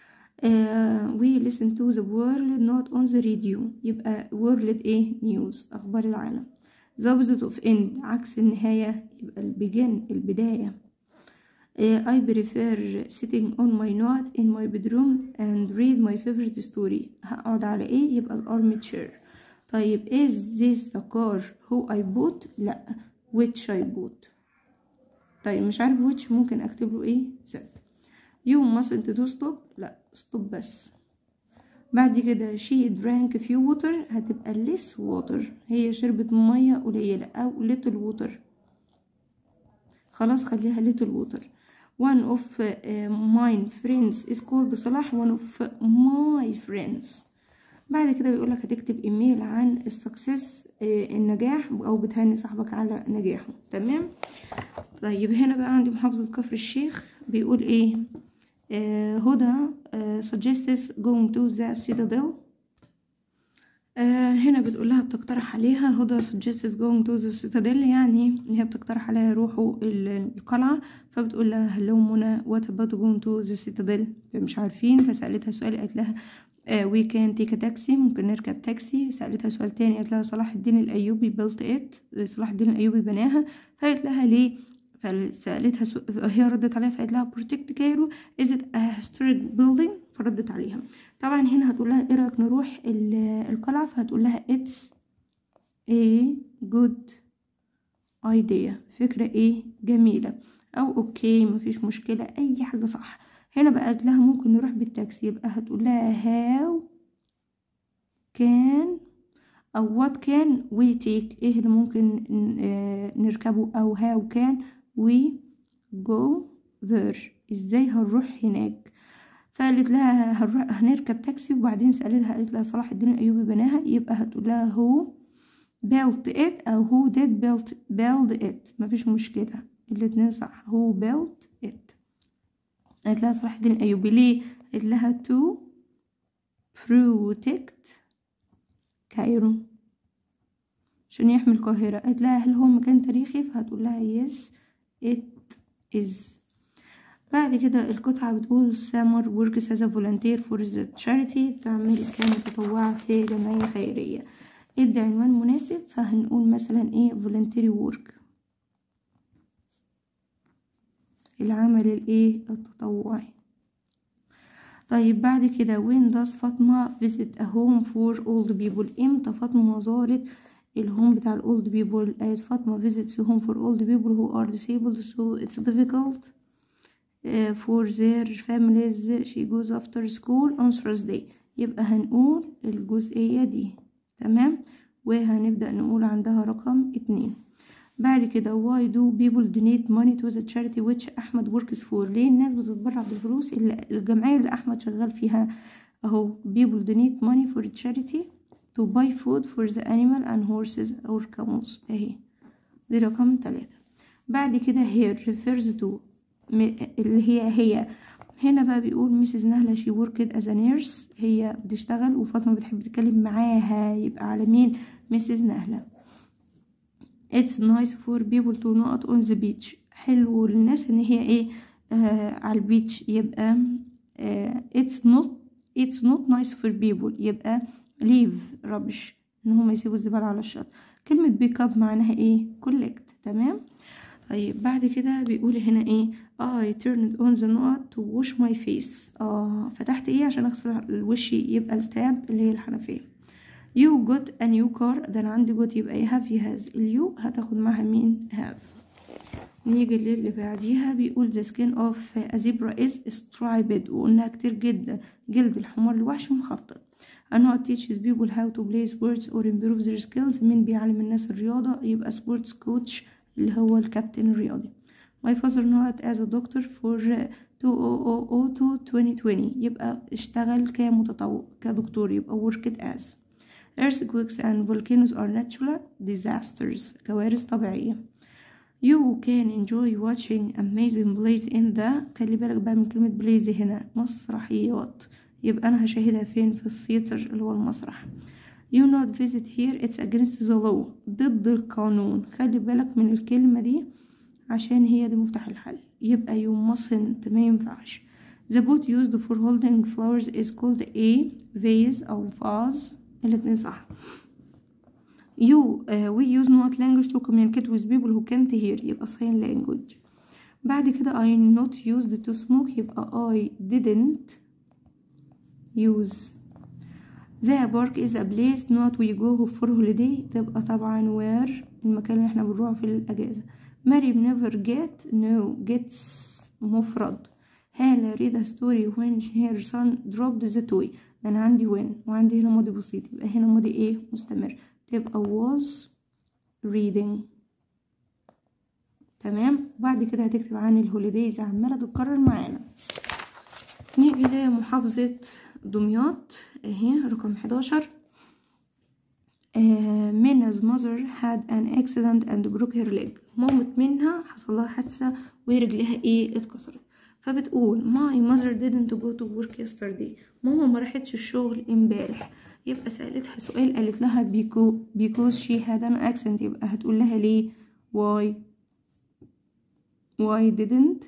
uh, we listen to the world not on the radio يبقى world ايه news أخبار العالم the opposite of end عكس النهاية يبقى البيجن البداية uh, I prefer sitting on my not in my bedroom and read my favorite story هقعد على ايه يبقى الارم chair طيب is this the car who I bought لا which I bought طيب مش عارف which ممكن اكتب له ايه that you mustn't do stop لا stop بس بعد كده she drank few water هتبقى less water هي شربت مية قليلة أو little water خلاص خليها little water one of uh, my friends is called صلاح one of my friends بعد كده بيقولك هتكتب ايميل عن السكسس النجاح او بتهني صاحبك على نجاحه تمام طيب هنا بقى عندي محافظة كفر الشيخ بيقول ايه آه هدى آه suggests going to the citadel آه هنا بتقول لها بتقترح عليها هدى suggests going to the citadel يعني هي بتقترح عليها يروحوا القلعة فبتقول لها هلو منى what about going to the citadel فمش عارفين فسألتها سؤال قالت لها وي كان تيك تاكسي ممكن نركب تاكسي سألتها سؤال تاني قالت لها صلاح الدين الأيوبي بيلت ات صلاح الدين الأيوبي بناها فقالت لها ليه فسألتها سو... هي ردت عليها فقالت لها بروتكت كايرو is it a historic building فردت عليها طبعا هنا هتقول لها ايه رأيك نروح القلعة فهتقول لها it's a good idea فكرة ايه جميلة او اوكي مفيش مشكلة اي حاجة صح هنا بقى قالت لها ممكن نروح بالتاكسي يبقى هتقول لها how can أو what can we take إيه اللي ممكن نركبه أو how can we go there إزاي هنروح هناك فقالت لها هنروح هنركب تاكسي وبعدين سألتها قالت لها صلاح الدين الأيوبي بناها يبقى هتقول لها who built it أو who did built build it مفيش مشكلة الاتنين صح who built it قالت لها صلاح الدين الأيوبي ليه قالت لها to protect كايرو عشان يحمي القاهرة قالت لها هل هو مكان تاريخي فهتقول لها yes it is بعد كده القطعة بتقول سامر works as a volunteer for the charity بتعمل كمتطوعة في جمعية خيرية ادي عنوان مناسب فهنقول مثلا ايه voluntary work العمل الايه التطوعي طيب بعد كده when does فاطمة visit a home for old people امتى فاطمة زارت الهوم بتاع الاولد بيبول قالت فاطمة visits a home for old people who are disabled so it's difficult uh, for their families she goes after school on Thursday يبقى هنقول الجزئية دي تمام وهنبدأ نقول عندها رقم اتنين بعد كده why do people donate money to the charity which أحمد works for ليه الناس بتتبرع بالفلوس اللي الجمعية اللي أحمد شغال فيها أهو people donate money for charity to buy food for the animal and horses or camels أهي دي رقم تلاتة بعد كده here refers to اللي هي هي هنا بقى بيقول ميسيس نهلة شي worked as a nurse هي بتشتغل وفاطمة بتحب تتكلم معاها يبقى على مين ميسيس نهلة it's nice for people to not on the beach حلو للناس ان هي ايه آه على البيتش يبقى آه it's not it's not nice for people يبقى leave rubbish ان هم يسيبوا الزبالة على الشط كلمة pick up معناها ايه collect تمام طيب بعد كده بيقول هنا ايه I turned on the knot to wash my face اه فتحت ايه عشان اغسل وشي يبقى التاب اللي هي الحنفية you got a new car ده انا عندي got يبقى have you has اليو هتاخد معاها مين have نيجي للي بعديها بيقول the skin of a zebra is striped وقلناها كتير جدا جلد الحمار الوحش مخطط أنواع teaches people how to play sports or improve their skills مين بيعلم الناس الرياضة يبقى sports coach اللي هو الكابتن الرياضي my father not as a doctor for 2000 to 2020 يبقى اشتغل كمتطوع كدكتور يبقى worked as earthquakes and volcanoes are natural disasters كوارث طبيعية you can enjoy watching amazing plays in the خلي بالك بقى من كلمة plays هنا مسرحيات يبقى أنا هشاهدها فين في الثياتر اللي هو المسرح you not visit here it's against the law ضد القانون خلي بالك من الكلمة دي عشان هي دي مفتاح الحل يبقى you mustn't ما ينفعش the boat used for holding flowers is called a vase أو vase الاتنين صح you uh, we use not language to communicate with people who can't hear يبقى sign language بعد كده I not used to smoke يبقى I didn't use the park is a place not we go for holiday تبقى طبعا where المكان اللي احنا بنروح في الأجازة مريم never get no gets مفرد هالة read a story when her son dropped the toy ده أنا عندي when وعندي هنا ماضي بسيط يبقى هنا ماضي ايه مستمر تبقى was reading تمام بعد كده هتكتب عن الهوليديز عمالة تتكرر معانا نيجي لمحافظة دمياط اهي رقم 11 منا's mother had an accident and broke her leg مامة منها حصل لها حادثة ورجلها ايه اتكسرت فبتقول my mother didn't go to work yesterday ماما ما راحتش الشغل امبارح يبقى سألتها سؤال قالت لها because, because she had an accident يبقى هتقول لها ليه why why didn't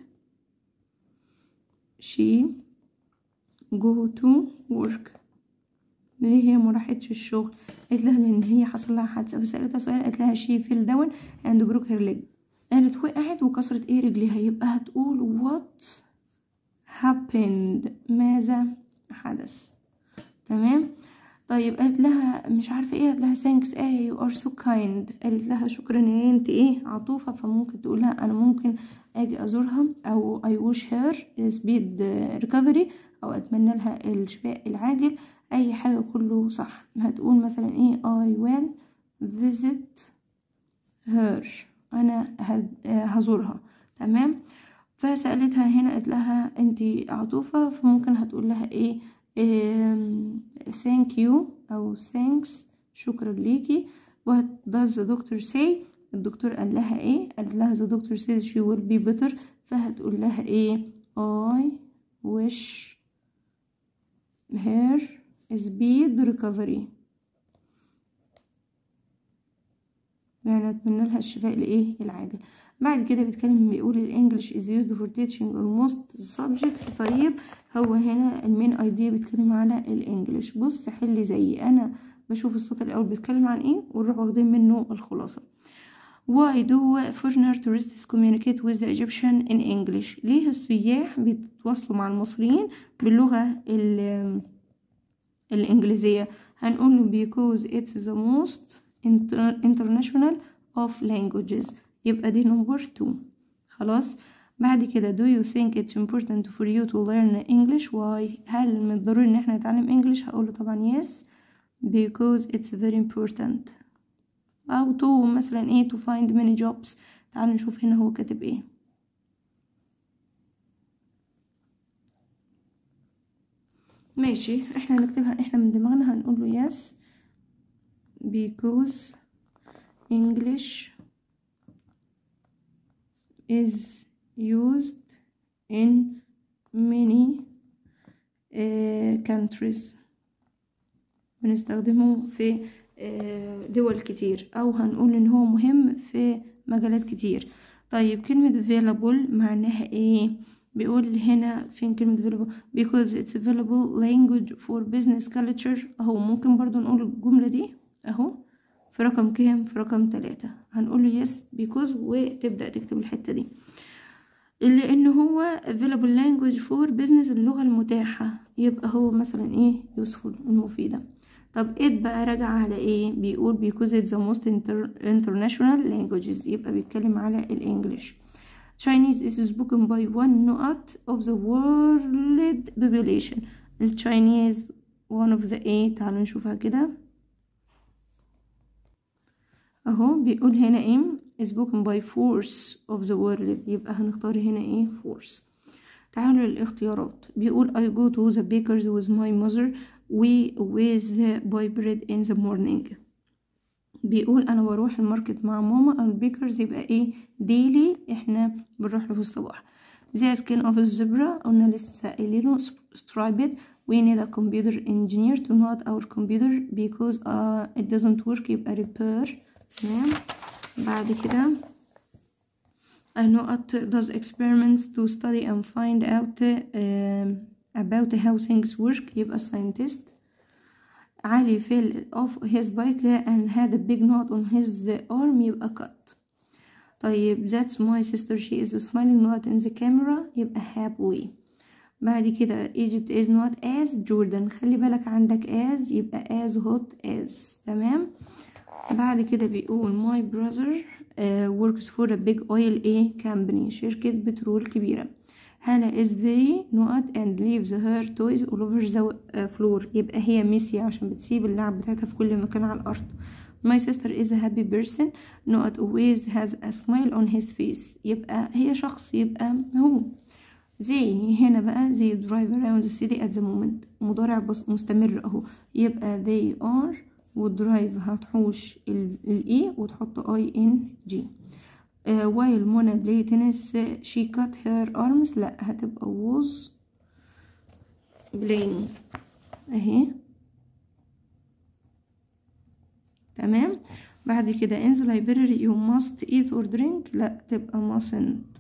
she go to work ليه هي ما راحتش الشغل قالت لها لان هي حصل لها حادثه فسالتها سؤال قالت لها شي فيل داون اند بروك هير ليج قالت وقعت وكسرت ايه رجليها يبقى هتقول what happened ماذا حدث تمام طيب قالت لها مش عارفه ايه قالت لها thanks ايه you are so kind قالت لها شكرا يا انت ايه عطوفه فممكن تقول لها انا ممكن اجي ازورها او I wish her speed recovery او اتمنى لها الشفاء العاجل اي حاجه كله صح هتقول مثلا ايه I will visit her انا هزورها تمام فسألتها هنا قالت لها انتي عطوفة فممكن هتقول لها ايه, إيه thank you او thanks شكرا ليكي what does the doctor say الدكتور قال لها ايه قال لها the doctor says she will be better فهتقول لها ايه I wish her speed recovery يعني اتمنى لها الشفاء الايه العاجل بعد كده بيتكلم بيقول الانجليش is used for teaching almost subject طيب هو هنا المين ايديا بيتكلم على الانجليش بص حل زيي انا بشوف السطر الاول بيتكلم عن ايه ونروح واخدين منه الخلاصه Why do foreigner tourists communicate with the Egyptian in English؟ ليه السياح بيتواصلوا مع المصريين باللغة الإنجليزية؟ هنقول له because it's the most international of languages يبقى دي number two خلاص بعد كده do you think it's important for you to learn English why هل من الضروري ان احنا نتعلم English هقوله طبعا yes because it's very important او to مثلا ايه to find many jobs تعالوا نشوف هنا هو كاتب ايه ماشي احنا هنكتبها احنا من دماغنا هنقول له yes because English is used in many uh, countries بنستخدمه في دول كتير او هنقول ان هو مهم في مجالات كتير طيب كلمة available معناها ايه بيقول هنا فين كلمة available because it's available language for business culture اهو ممكن برضو نقول الجملة دي اهو في رقم كام في رقم تلاتة هنقول له yes because وتبدأ تكتب الحتة دي لان هو available language for business اللغة المتاحة يبقى هو مثلا ايه useful المفيدة طب it بقى راجع على ايه بيقول because it's the most inter international languages يبقى بيتكلم على الانجليش Chinese is spoken by one not of the world population التشاينيز one of the ايه تعالوا نشوفها كده اهو بيقول هنا ايه spoken by force of the world يبقى هنختار هنا ايه force تعالوا للاختيارات بيقول I go to the bakers with my mother we with boy bread in the morning بيقول انا بروح الماركت مع ماما او البيكرز يبقى ايه ديلي احنا بنروح له في الصباح the skin of the zebra قلنا لسه قايلينه striped we need a computer engineer to not our computer because uh, it doesn't work يبقى repair تمام بعد كده I know it does experiments to study and find out uh, about how things work يبقى scientist علي fell off his bike and had a big knot on his arm يبقى cut طيب that's my sister she is smiling not in the camera يبقى happily بعد كده Egypt is not as Jordan خلي بالك عندك as يبقى as hot as تمام بعد كده بيقول my brother uh, works for a big oil a company شركة بترول كبيرة هانا is very not and leaves her toys all over the floor يبقى هي ميسي عشان بتسيب اللعب بتاعتها في كل مكان على الأرض my sister is a happy person not always has a smile on his face يبقى هي شخص يبقى هو زي هنا بقى زي drive around the city at the moment مضارع بس مستمر اهو يبقى they are والدرايف هتحوش الاي وتحط اي ان جي while منى play tennis she cut her arms لا هتبقى was playing اهي تمام بعد كده in the library you must eat or drink لا تبقى mustn't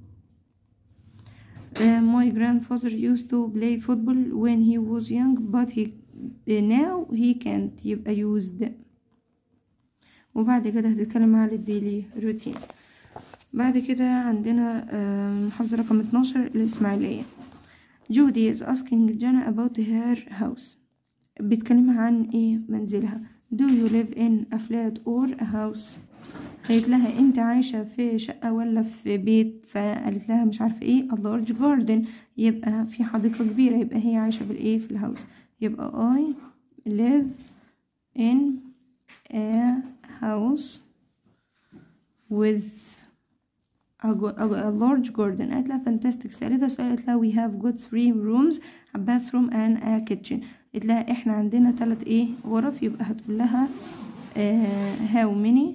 uh, my grandfather used to play football when he was young but he now he can't يبقى used وبعد كده هتتكلم على الديلي روتين بعد كده عندنا محافظة رقم 12 الإسماعيلية جودي is asking Jana about her house بيتكلمها عن ايه منزلها do you live in a flat or a house قالت لها انت عايشة في شقة ولا في بيت فقالت لها مش عارفة ايه a large garden يبقى في حديقة كبيرة يبقى هي عايشة بالايه في الهاوس يبقى I live in a house with a, a, a large garden قالت لها fantastic سألتها سؤال قالت لها we have got three rooms a bathroom and a kitchen قالت لها احنا عندنا تلات ايه غرف يبقى هتقول لها uh, how many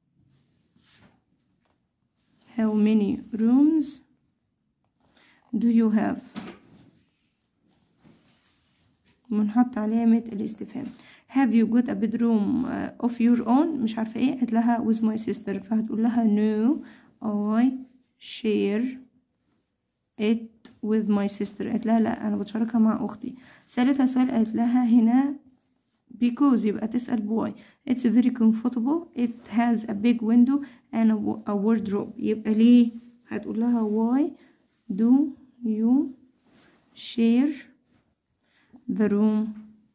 how many rooms do you have بنحط علامة الاستفهام have you got a bedroom uh, of your own مش عارفة ايه قالت لها with my sister فهتقول لها no I share it with my sister قالت لها لا أنا بتشاركها مع أختي سألتها سؤال قالت لها هنا because يبقى تسأل why it's very comfortable it has a big window and a, a wardrobe يبقى ليه هتقول لها why do you share the room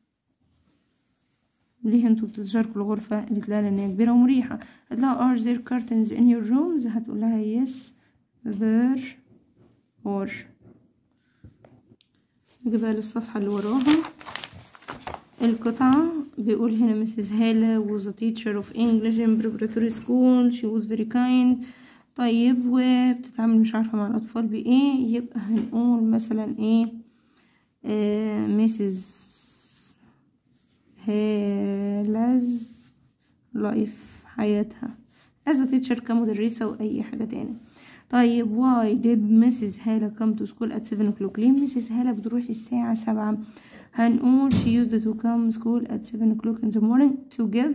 ليه انتوا بتتشاركوا الغرفة قالت لها لأن هي كبيرة ومريحة قالت لها are there curtains in your rooms هتقول لها yes there are نيجي بقى للصفحة اللي وراها القطعة بيقول هنا مسز هالة was a teacher of English in preparatory school she was very kind طيب وبتتعامل مش عارفة مع الأطفال بإيه يبقى هنقول مثلا إيه آه مسز هالز لايف حياتها as a teacher كمدرسة وأي حاجة تاني طيب why did Mrs. هالة come to school at 7 o'clock ليه Mrs. هالة بتروح الساعة سبعة هنقول she used to come school at 7 o'clock in the morning to give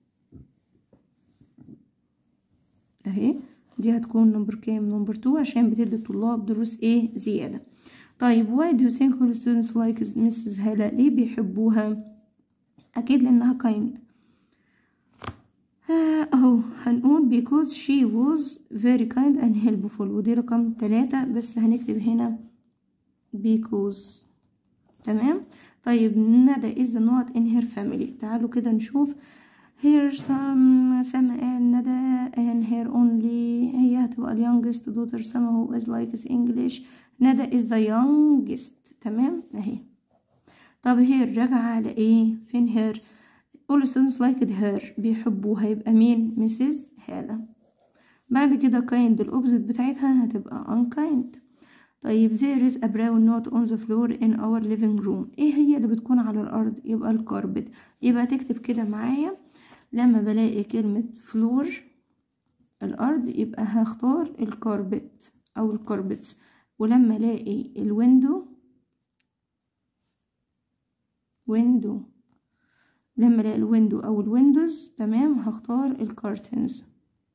اهي دي هتكون نمبر كام نمبر 2 عشان بتدي الطلاب دروس ايه زيادة طيب why do you think all students like Mrs. هالة ليه بيحبوها أكيد لأنها kind اهو هنقول because she was very kind and helpful ودي رقم تلاتة بس هنكتب هنا because تمام طيب ندى is not in her family تعالوا كده نشوف here some سما and ندى and her only هي هتبقى ال youngest daughter سما who is likes English ندى is the youngest تمام اهي طب هير راجعة على ايه فين هير all students liked her بيحبوها يبقى مين مسز هالة بعد كده kind الأوبزيت بتاعتها هتبقى unkind طيب there is a brown note on the floor in our living room ايه هي اللي بتكون على الأرض يبقى الكاربت يبقى تكتب كده معايا لما بلاقي كلمة فلور الأرض يبقى هختار الكاربت أو الكاربتس ولما الاقي الويندو ويندو لما الاقي الويندو او الويندوز تمام هختار الكارتنز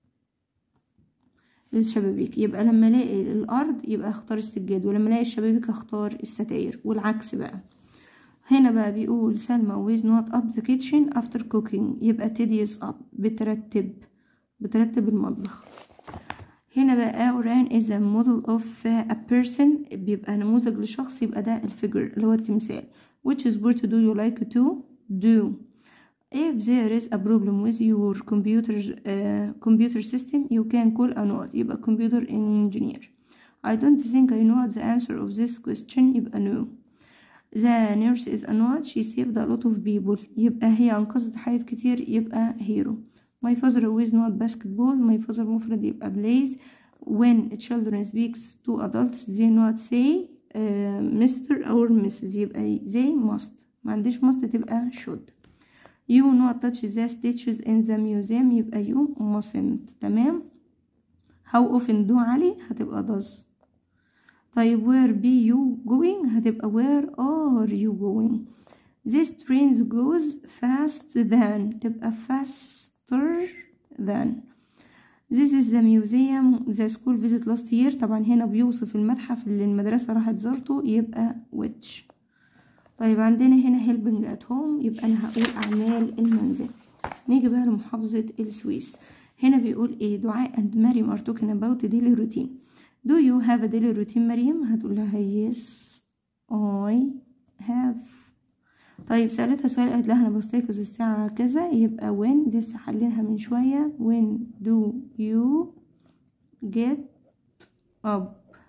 للشبابيك يبقى لما الاقي الارض يبقى اختار السجاد ولما الاقي الشبابيك اختار الستاير والعكس بقى هنا بقى بيقول سلمى with not up the kitchen after cooking يبقى tedious up بترتب بترتب المطبخ هنا بقى Oran is a model of a person بيبقى نموذج لشخص يبقى ده الفيجر اللي هو التمثال which sport do you like to do if there is a problem with your computer uh, computer system you can call a node يبقى computer engineer I don't think I know the answer of this question يبقى no the nurse is a node she saved a lot of people يبقى هي أنقذت حياة كتير يبقى hero my father always not basketball my father مفرد يبقى plays when children speaks to adults they not say uh, Mr or Mrs يبقى they must ما عنديش must تبقى should you not touch the statues in the museum يبقى you mustn't تمام how often do علي هتبقى does طيب where be you going هتبقى where are you going this train goes fast than تبقى faster than This is the museum the school visit last year طبعا هنا بيوصف المتحف اللي المدرسة راحت زارته يبقى which طيب عندنا هنا helping at home يبقى أنا هقول أعمال المنزل نيجي بقى لمحافظة السويس هنا بيقول ايه دعاء and مريم are talking about daily routine do you have a daily routine مريم هتقول لها yes I have طيب سألتها سؤال قالت لها أنا بستيقظ الساعة كذا يبقى when لسه حلينها من شوية when do you get up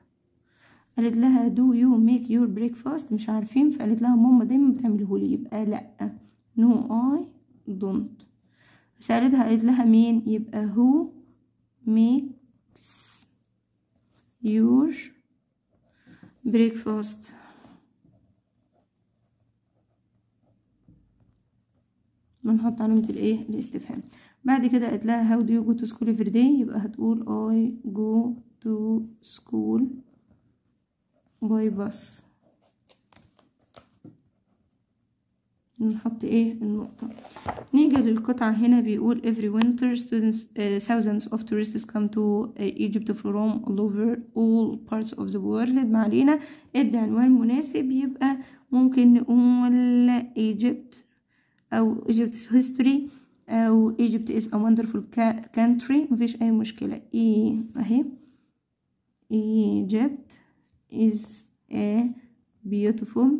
قالت لها do you make your breakfast مش عارفين فقالت لها ماما دايما بتعملهولي يبقى لأ no I don't سألتها قالت لها مين يبقى who makes your breakfast بنحط علامة الايه الاستفهام بعد كده قالت لها how do you go to school every day يبقى هتقول I go to school by bus نحط ايه النقطة نيجي للقطعة هنا بيقول every winter students uh, thousands of tourists come to uh, Egypt from all over all parts of the world ما علينا ادي عنوان مناسب يبقى ممكن نقول Egypt أو Egypt's history أو Egypt is a wonderful country مفيش أي مشكلة إيه أهي Egypt is a beautiful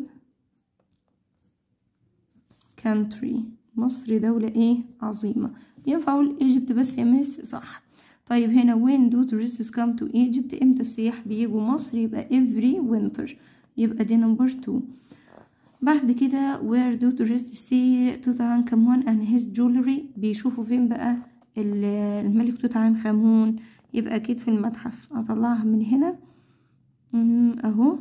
country مصر دولة ايه عظيمة ينفع اقول Egypt بس يا مس صح طيب هنا when do tourists come to Egypt امتى السياح بيجوا مصر يبقى every winter يبقى دي نمبر 2 بعد كده where do tourists see توت عنخ آمون and his jewelry بيشوفوا فين بقى الملك توت عنخ آمون يبقى اكيد في المتحف اطلعها من هنا اهو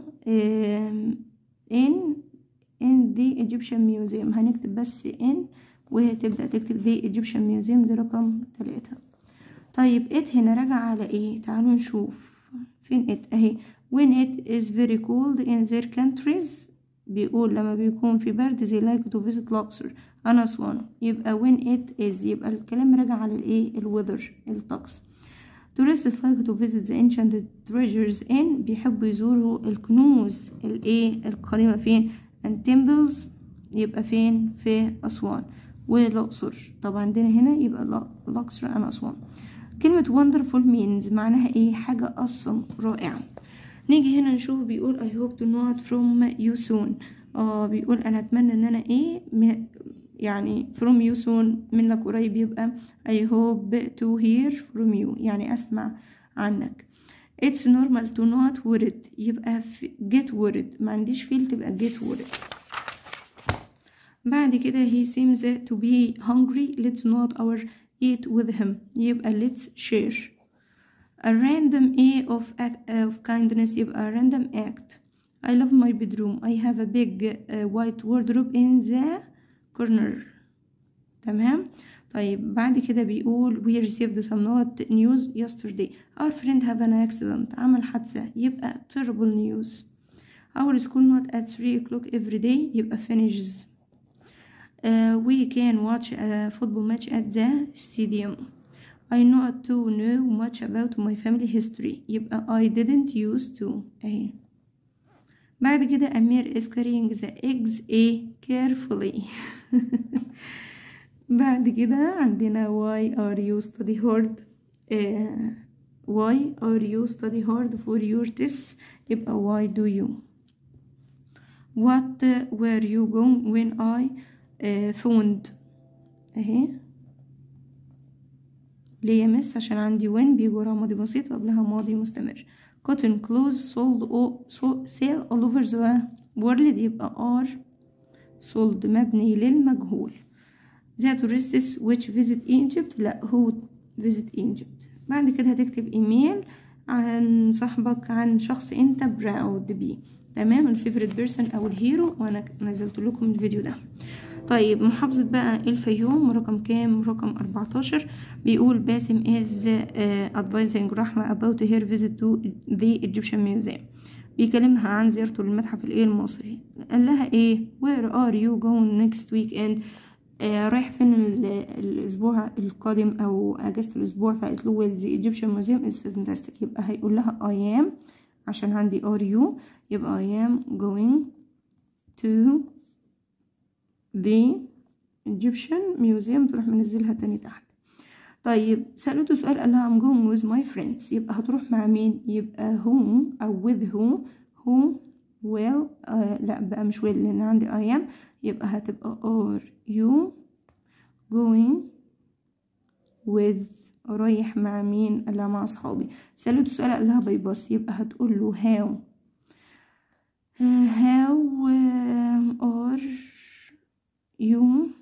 in in the Egyptian Museum هنكتب بس in وتبدأ تكتب the Egyptian Museum دي رقم تلاتة طيب it هنا راجع على ايه تعالوا نشوف فين it اهي when it is very cold in their countries بيقول لما بيكون في برد they like to visit Luxor أنا أسوان يبقى when it is يبقى الكلام راجع على الايه الوذر الطقس tourists like to visit the ancient treasures in بيحبوا يزوروا الكنوز الايه القديمة فين and temples يبقى فين في أسوان والأقصر طبعا عندنا هنا يبقى الأقصر أنا أسوان كلمة wonderful means معناها ايه حاجة أصلا رائعة نيجي هنا نشوف بيقول I hope to know it from you soon اه بيقول أنا أتمنى إن أنا ايه يعني from you soon منك قريب يبقى I hope to hear from you يعني أسمع عنك It's normal to not worried يبقى get worried ما عنديش فيل تبقى get worried بعد كده he seems to be hungry let's not our eat with him يبقى let's share a random A of, act, of kindness يبقى a random act I love my bedroom I have a big uh, white wardrobe in the corner تمام طيب بعد كده بيقول we received some not news yesterday our friend have an accident عمل حادثة يبقى terrible news our school not at 3 o'clock every day يبقى finishes uh, we can watch a football match at the stadium I not to know much about my family history يبقى I didn't used to اهي بعد كده أمير is carrying the eggs a carefully بعد كده عندنا why are you study hard uh, why are you study hard for your tests يبقى why do you what were you going when I uh, phoned اهي ليه يا مس عشان عندي when بيجي وراها ماضي بسيط وقبلها ماضي مستمر cotton clothes sold all, so, sell all over the world يبقى are sold مبني للمجهول the tourists which visit Egypt لا who visit Egypt بعد كده هتكتب ايميل عن صاحبك عن شخص انت براود بيه تمام الفيفوريت بيرسون او الهيرو وانا نزلت لكم الفيديو ده طيب محافظة بقى الفيوم رقم كام رقم 14 بيقول باسم is uh, advising رحمة about her visit to the Egyptian Museum بيكلمها عن زيارته للمتحف الايه المصري قال لها ايه where are you going next weekend آه رايح فين الاسبوع القادم او اجازة الاسبوع فقالت له well the Egyptian Museum is fantastic يبقى هيقول لها I am عشان عندي are you يبقى I am going to the Egyptian Museum تروح منزلها تاني تحت طيب سألته سؤال قال لها I'm going with my friends يبقى هتروح مع مين يبقى whom أو with who who will آه لا بقى مش will لأن عندي I am يبقى هتبقى are you going with رايح مع مين قال لها مع أصحابي سألته سؤال قال لها باي باص يبقى هتقول له how how are you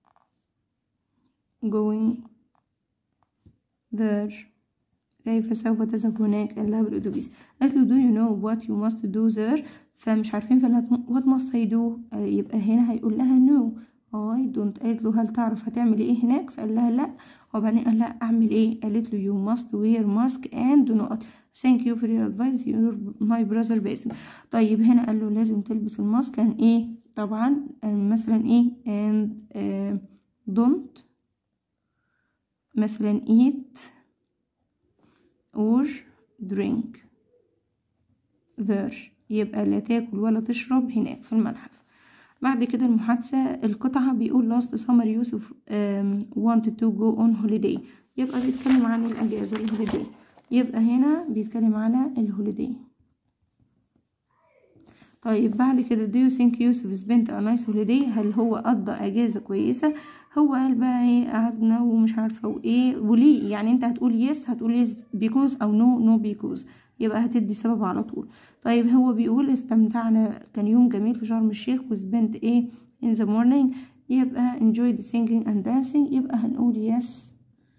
going there كيف سوف تذهب هناك قال لها بالأتوبيس قالت له do you know what you must do there فمش عارفين فقال what must I do يبقى هنا هيقول لها no I don't قالت له هل تعرف هتعمل ايه هناك فقال لها لا وبعدين قال لها اعمل ايه قالت له you must wear mask and do not thank you for your advice you're my brother باسم طيب هنا قال له لازم تلبس الماسك كان ايه طبعا مثلا ايه and uh, don't مثلا eat or drink there يبقى لا تاكل ولا تشرب هناك في المتحف بعد كده المحادثة القطعة بيقول last summer يوسف um, wanted to go on holiday يبقى بيتكلم عن الأجازة الهوليداي يبقى هنا بيتكلم على الهوليداي طيب بعد كده do you think يوسف spent a nice holiday هل هو قضى أجازة كويسة هو قال بقى ايه قعدنا ومش عارفة وايه وليه يعني انت هتقول yes هتقول yes because او no no because يبقى هتدي سبب على طول طيب هو بيقول استمتعنا كان يوم جميل في شرم الشيخ وسبنت ايه in the morning يبقى enjoyed singing and dancing يبقى هنقول yes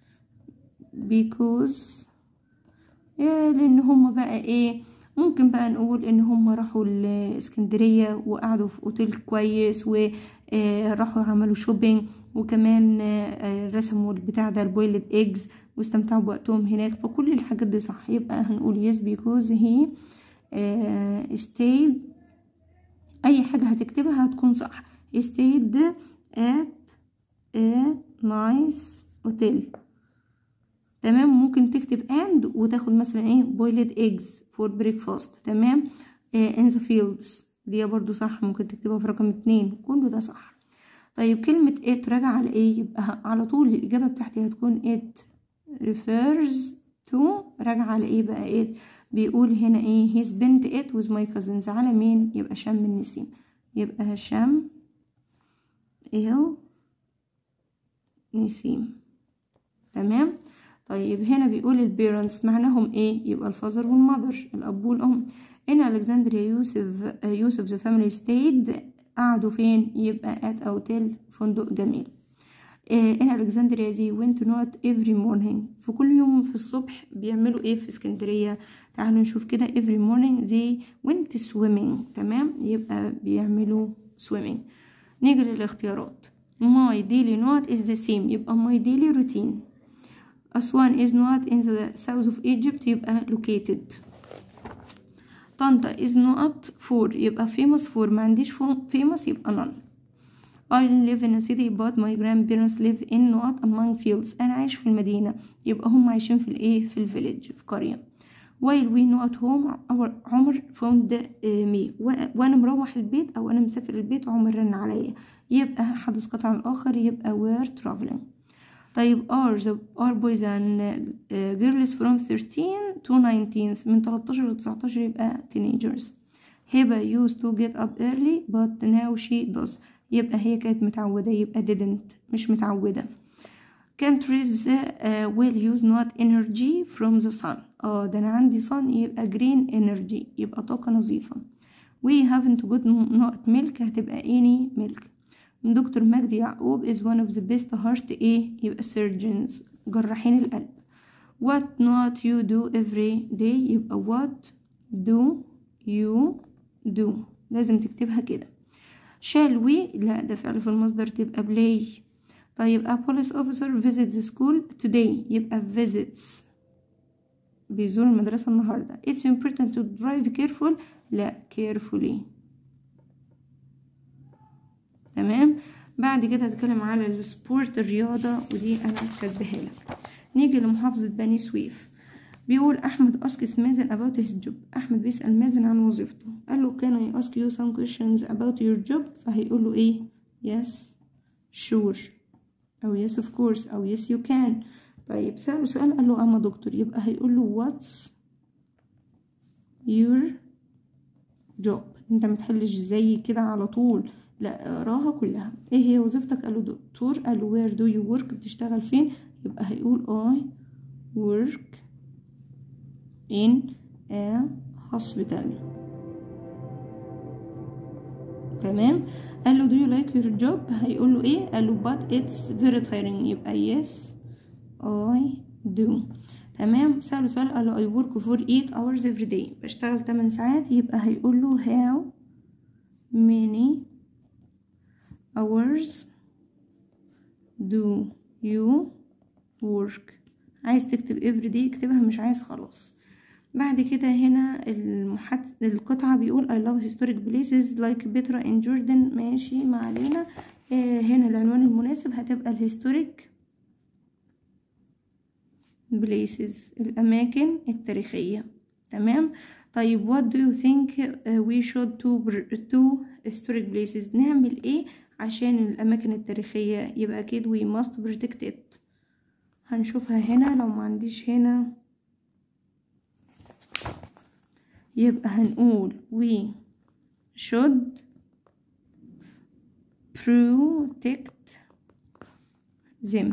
because إيه لان هما بقى ايه ممكن بقى نقول ان هم راحوا الاسكندرية وقعدوا في اوتيل كويس وراحوا عملوا شوبينج وكمان رسموا البتاع ده البويلد ايجز واستمتعوا بوقتهم هناك فكل الحاجات دي صح يبقى هنقول yes because he uh, stayed اي حاجة هتكتبها هتكون صح he stayed at a nice hotel تمام ممكن تكتب and وتاخد مثلا ايه boiled eggs for breakfast تمام uh, in the fields دي برضو صح ممكن تكتبها في رقم اتنين كله ده صح طيب كلمة it راجع على ايه يبقى على طول الإجابة بتاعتي هتكون it refers to راجع على ايه بقى it بيقول هنا ايه he spent it with my cousins على مين يبقى شم النسيم يبقى شم ال نسيم تمام طيب هنا بيقول البيرنتس معناهم ايه يبقى الفازر والمذر الاب والام ان الكسندريا يوسف يوسف ذا فاميلي ستيد قعدوا فين يبقى ات اوتيل فندق جميل ان الكسندريا زي went not every morning في كل يوم في الصبح بيعملوا ايه في اسكندريه تعالوا نشوف كده every morning they went swimming تمام يبقى بيعملوا swimming نيجي للاختيارات my daily not is the same يبقى my daily routine أسوان is not in the south of Egypt يبقى located طنطا is not for يبقى famous for ما عنديش famous يبقى none I live in a city but my grandparents live in not among fields أنا عايش في المدينة يبقى هم عايشين في الإيه في الفيليج في قرية while we not home our عمر found me وأنا مروح البيت أو أنا مسافر البيت عمر رن عليا يبقى حدث قطع الآخر يبقى we're traveling طيب are the are boys and uh, girls from 13 to 19 من 13 ل 19 يبقى teenagers هبة used to get up early but now she does يبقى هي كانت متعودة يبقى didn't مش متعودة countries uh, will use not energy from the sun اه ده انا عندي sun يبقى green energy يبقى طاقة نظيفة we haven't got not milk هتبقى any milk دكتور مجدي يعقوب is one of the best heart ايه يبقى surgeons جراحين القلب what not you do every day يبقى what do you do لازم تكتبها كده shall we لا ده فعل في المصدر تبقى play طيب a police officer visits the school today يبقى visits بيزور المدرسة النهاردة it's important to drive careful لا carefully تمام بعد كده هتكلم على السبورت الرياضة ودي أنا كاتباها لك نيجي لمحافظة بني سويف بيقول أحمد asks مازن about his job أحمد بيسأل مازن عن وظيفته قال له can I ask you some questions about your job فهيقول له إيه yes sure أو yes of course أو yes you can طيب سأله سؤال قال له أما دكتور يبقى هيقول له what's your job انت متحلش زي كده على طول لا اقراها كلها ايه هي وظيفتك قال له دكتور قال له where do you work بتشتغل فين يبقى هيقول I work in a hospital تمام قال له do you like your job هيقول له ايه قال له but it's very tiring يبقى yes I do تمام سأله سؤال قال له I work for 8 hours every day بشتغل 8 ساعات يبقى هيقول له how many hours do you work عايز تكتب every day اكتبها مش عايز خلاص بعد كده هنا المحد... القطعة بيقول I love historic places like Petra in Jordan ماشي ما علينا آه هنا العنوان المناسب هتبقى الهيستوريك places الأماكن التاريخية تمام طيب what do you think we should to to historic places نعمل ايه عشان الأماكن التاريخية يبقى أكيد we must protect it هنشوفها هنا لو ما عنديش هنا يبقى هنقول we should protect them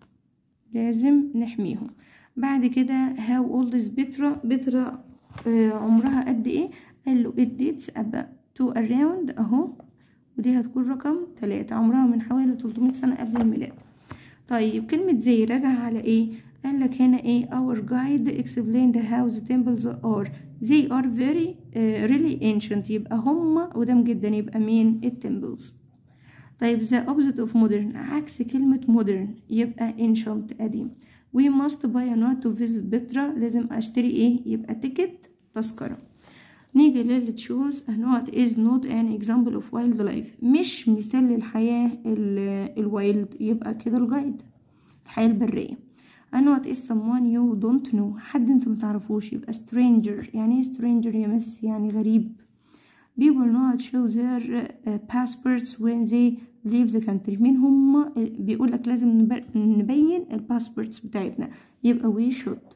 لازم نحميهم بعد كده how old is بترا بترا آه عمرها قد ايه قال له it dates about to around اهو ودي هتكون رقم تلاتة عمرها من حوالي 300 سنة قبل الميلاد طيب كلمة زي راجع على ايه قال لك هنا ايه our guide explained how the temples are they are very uh, really ancient يبقى هم قدام جدا يبقى مين التمبلز طيب the opposite of modern عكس كلمة modern يبقى ancient قديم we must buy a note to visit بترا لازم اشتري ايه يبقى تيكت تذكرة نيجي للي تشوز a note is not an example of wildlife مش مثال للحياة الوايلد يبقى كده الجايد الحياة البرية a note is someone you don't know حد انت متعرفوش يبقى stranger يعني ايه stranger يا مس يعني غريب people not show their uh, passports when they leave the country مين هم بيقول لك لازم نبين الباسبورتس بتاعتنا يبقى we should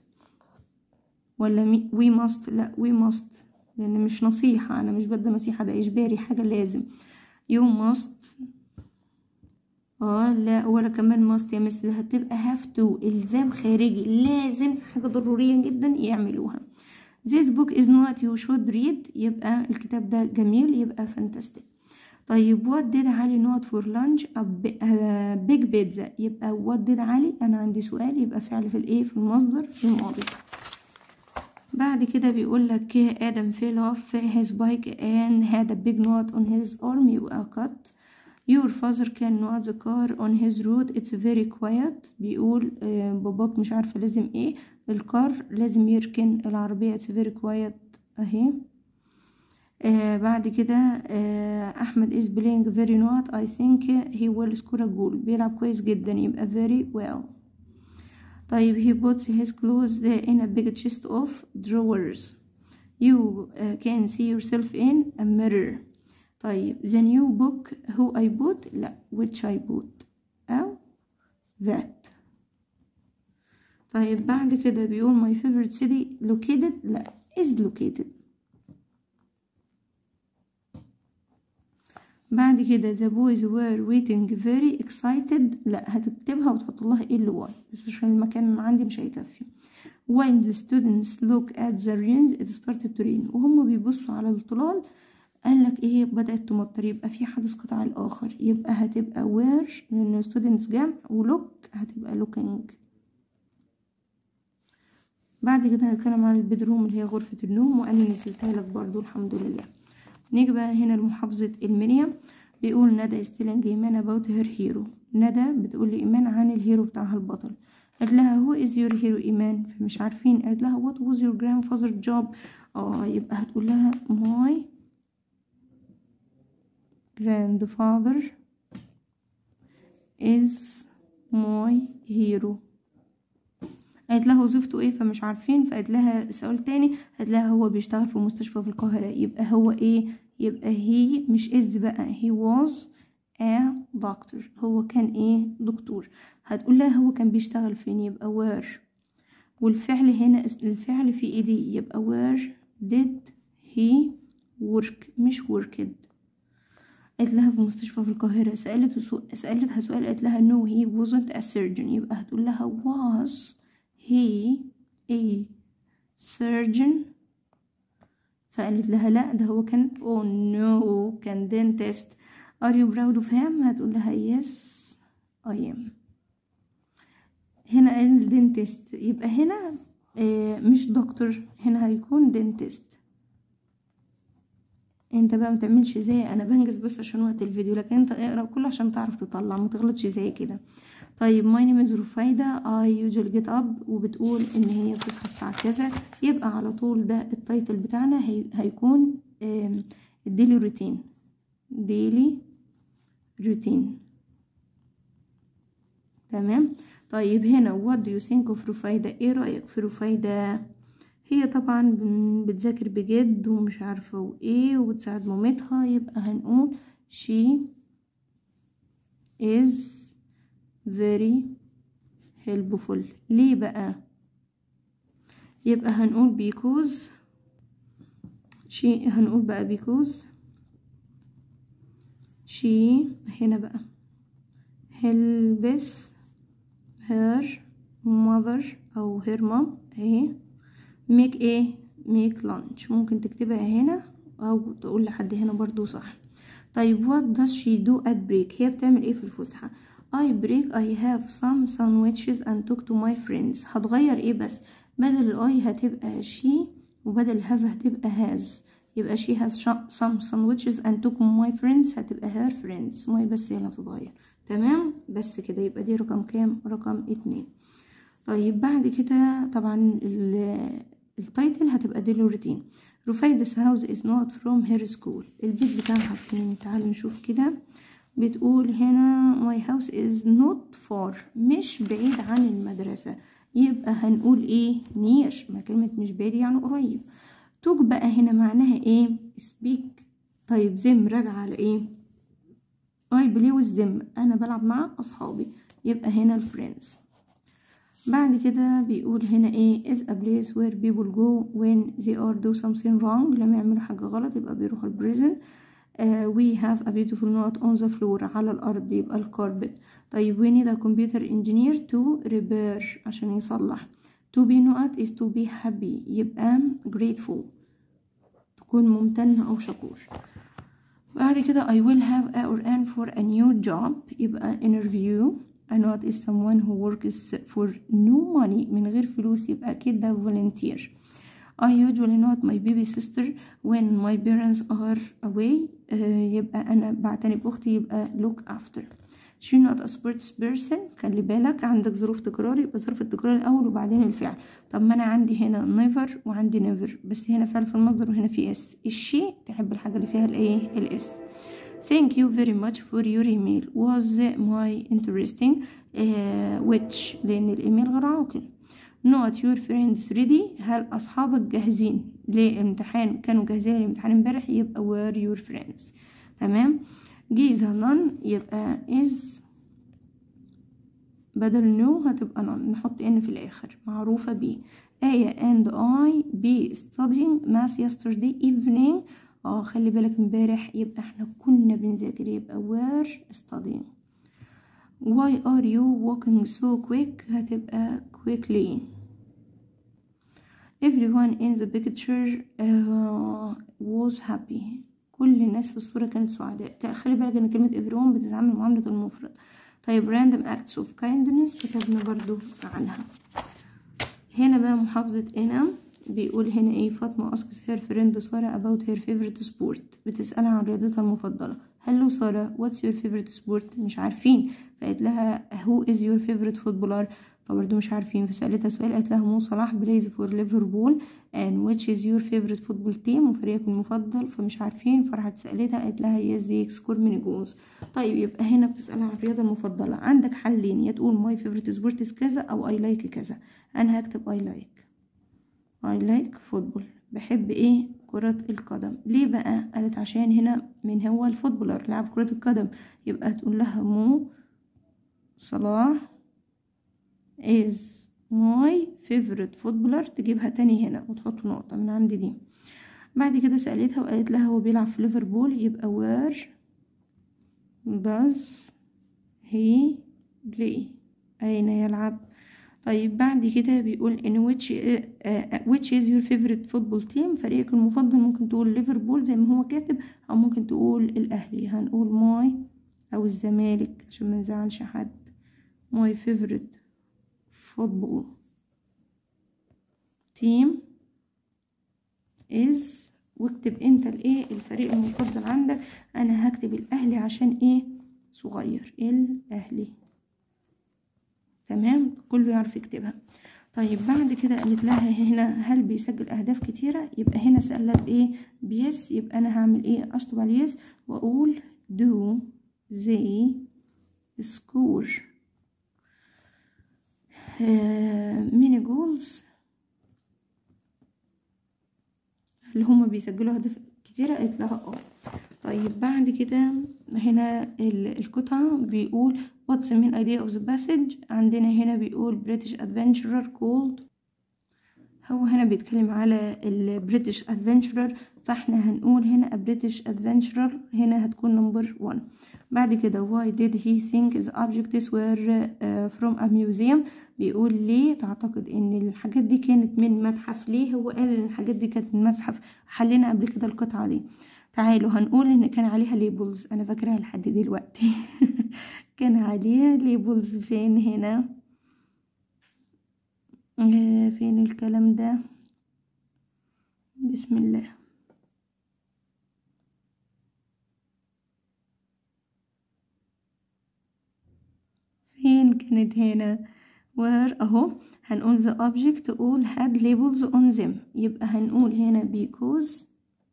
ولا we must لا we must لان مش نصيحة انا مش بدي نصيحة ده اجباري حاجة لازم you must اه لا ولا كمان must يا مس هتبقى have to الزام خارجي لازم حاجة ضرورية جدا يعملوها this book is not you should read يبقى الكتاب ده جميل يبقى fantastic طيب what did علي not for lunch a big pizza يبقى what did علي انا عندي سؤال يبقى فعل في الايه في المصدر في الماضي بعد كده بيقول لك آدم fell off his bike and had a big knot on his arm يبقى cut your father can not the car on his road it's very quiet بيقول آه باباك مش عارفة لازم ايه الكار لازم يركن العربية it's very quiet اهي آه بعد كده آه أحمد is playing very not I think he will score a goal بيلعب كويس جدا يبقى very well طيب he puts his clothes in a big chest of drawers you uh, can see yourself in a mirror طيب the new book who I bought لا which I bought أو that طيب بعد كده بيقول my favorite city located لا is located بعد كده the boys were waiting very excited لا هتكتبها وتحط لها ال واي بس عشان المكان عندي مش هيكفي when the students look at the rains it started to rain وهم بيبصوا على الطلال قال لك ايه بدأت تمطر يبقى في حدث قطع الآخر يبقى هتبقى where لأن students جمع ولوك هتبقى looking بعد كده هنتكلم عن البدروم اللي هي غرفة النوم وأنا نزلتها لك برضو الحمد لله نيجي بقى هنا لمحافظة المنيا بيقول ندى ستيلينج إيمان أباوت هير هيرو ندى بتقول لي إيمان عن الهيرو بتاعها البطل قالت لها هو از يور هيرو إيمان فمش عارفين قالت لها وات was your grandfather job اه يبقى هتقول لها my grandfather is my hero قالت لها وظيفته ايه فمش عارفين فقالت لها سؤال تاني قالت لها هو بيشتغل في مستشفى في القاهرة يبقى هو ايه يبقى هي مش از بقى he was a doctor هو كان ايه دكتور هتقول لها هو كان بيشتغل فين يبقى where والفعل هنا الفعل في ايدي يبقى where did he work مش worked قالت لها في مستشفى في القاهرة سألت سألتها سؤال قالت لها no he wasn't a surgeon يبقى هتقول لها was he a surgeon فقالت لها لا ده هو كان oh no كان dentist are you proud of him هتقول لها yes I am هنا قال dentist يبقى هنا آه مش دكتور هنا هيكون dentist انت بقى متعملش زي انا بنجز بس عشان وقت الفيديو لكن انت اقرا كله عشان تعرف تطلع ما تغلطش زي كده طيب my name is رفايدة I usually get up وبتقول ان هي بتصحى الساعة كذا يبقى على طول ده التايتل بتاعنا هي هيكون الديلي روتين daily روتين تمام طيب هنا what do you think of رفايدة ايه رأيك في رفايدة هي طبعا بتذاكر بجد ومش عارفة وايه وبتساعد مامتها يبقى هنقول she is very helpful ليه بقى يبقى هنقول because she هنقول بقى because she هنا بقى helps her mother أو her mom اهي make ايه make lunch ممكن تكتبها هنا أو تقول لحد هنا برضو صح طيب what does she do at break هي بتعمل ايه في الفسحة I break I have some sandwiches and talk to my friends هتغير ايه بس بدل الاي هتبقى she وبدل have هتبقى has يبقى she has some sandwiches and talk to my friends هتبقى her friends my بس هي اللي هتتغير تمام بس كده يبقى دي رقم كام رقم اتنين طيب بعد كده طبعا التايتل هتبقى دي روتين رفايدس house is not from her school البيت بتاعها فين تعالوا نشوف كده بتقول هنا my house is not far مش بعيد عن المدرسة يبقى هنقول ايه near ما كلمة مش بعيد يعني قريب توك بقى هنا معناها ايه speak طيب زم راجع على ايه I play with them انا بلعب مع اصحابي يبقى هنا الفريندز بعد كده بيقول هنا ايه is a place where people go when they are do something wrong لما يعملوا حاجة غلط يبقى بيروحوا البريزن uh, we have a beautiful note on the floor على الأرض يبقى الكاربت طيب we need a computer engineer to repair عشان يصلح to be not is to be happy يبقى grateful تكون ممتن أو شكور بعد كده I will have a or an for a new job يبقى interview a not is someone who works for no money من غير فلوس يبقى أكيد ده volunteer I usually not my baby sister when my parents are away uh, يبقى أنا بعتني بأختي يبقى look after she not a sports person خلي بالك عندك ظروف تكرار يبقى ظرف التكرار الأول وبعدين الفعل طب ما أنا عندي هنا never وعندي never بس هنا فعل في المصدر وهنا في اس الشيء تحب الحاجة اللي فيها الايه الاس Thank you very much for your email was my interesting uh, which لأن الإيميل غير عاقل not your friends ready هل أصحابك جاهزين للامتحان كانوا جاهزين للامتحان امبارح يبقى were your friends تمام جيزة none يبقى is بدل no هتبقى none نحط ان في الآخر معروفة ب آية and I be studying math yesterday evening اه خلي بالك امبارح يبقى احنا كنا بنذاكر يبقى were studying why are you walking so quick هتبقى quickly everyone in the picture uh, was happy كل الناس في الصورة كانت سعداء خلي بالك ان كلمة everyone بتتعامل معاملة المفرد طيب random acts of kindness كتبنا برضو عنها هنا بقى محافظة انام بيقول هنا ايه فاطمة asks her friend سارة about her favorite sport بتسألها عن رياضتها المفضلة هلو سارة what's your favorite sport مش عارفين فقالت لها who is your favorite footballer فبرضه مش عارفين فسألتها سؤال قالت لها مو صلاح plays for ليفربول and which is your favorite football team وفريقك المفضل فمش عارفين فراحت سألتها قالت لها yes they score many goals طيب يبقى هنا بتسألها عن الرياضة المفضلة عندك حلين يا تقول my favorite sport is كذا أو I like كذا أنا هكتب I like I like football بحب ايه كرة القدم ليه بقى قالت عشان هنا من هو الفوتبولر لاعب كرة القدم يبقى تقول لها مو صلاح is my favorite footballer تجيبها تاني هنا وتحط نقطة من عند دي بعد كده سألتها وقالت لها هو بيلعب في ليفربول يبقى where does he play أين يلعب طيب بعد كده بيقول in which uh, which is your favorite football team فريقك المفضل ممكن تقول ليفربول زي ما هو كاتب او ممكن تقول الاهلي هنقول ماي او الزمالك عشان ما نزعلش حد my favorite football team is واكتب انت الايه الفريق المفضل عندك انا هكتب الاهلي عشان ايه صغير الاهلي تمام كله يعرف يكتبها طيب بعد كده قالت لها هنا هل بيسجل اهداف كتيرة يبقى هنا سألها بايه بيس يبقى انا هعمل ايه اشطب على يس واقول do they score uh, many goals اللي هما بيسجلوا اهداف كتيرة قالت لها اه طيب بعد كده هنا القطعة بيقول what's the main idea of the passage عندنا هنا بيقول British adventurer called هو هنا بيتكلم على البريتش adventurer فاحنا هنقول هنا a British adventurer هنا هتكون نمبر 1 بعد كده why did he think the objects were uh, from a museum بيقول ليه تعتقد ان الحاجات دي كانت من متحف ليه هو قال ان الحاجات دي كانت من متحف حلينا قبل كده القطعة دي تعالوا هنقول ان كان عليها ليبلز انا فاكراها لحد دلوقتي كان عليها ليبلز فين هنا آه فين الكلام ده بسم الله فين كانت هنا where اهو هنقول the object all had labels on them يبقى هنقول هنا because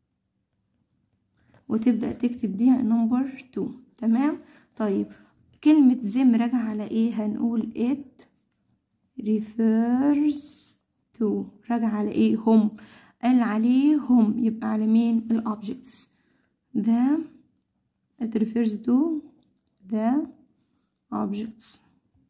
وتبدأ تكتب دي نمبر 2 تمام طيب كلمة زم راجعة على ايه هنقول it refers to راجعة على ايه هم قال عليه هم يبقى على مين الأوبجكتس ده it refers to the objects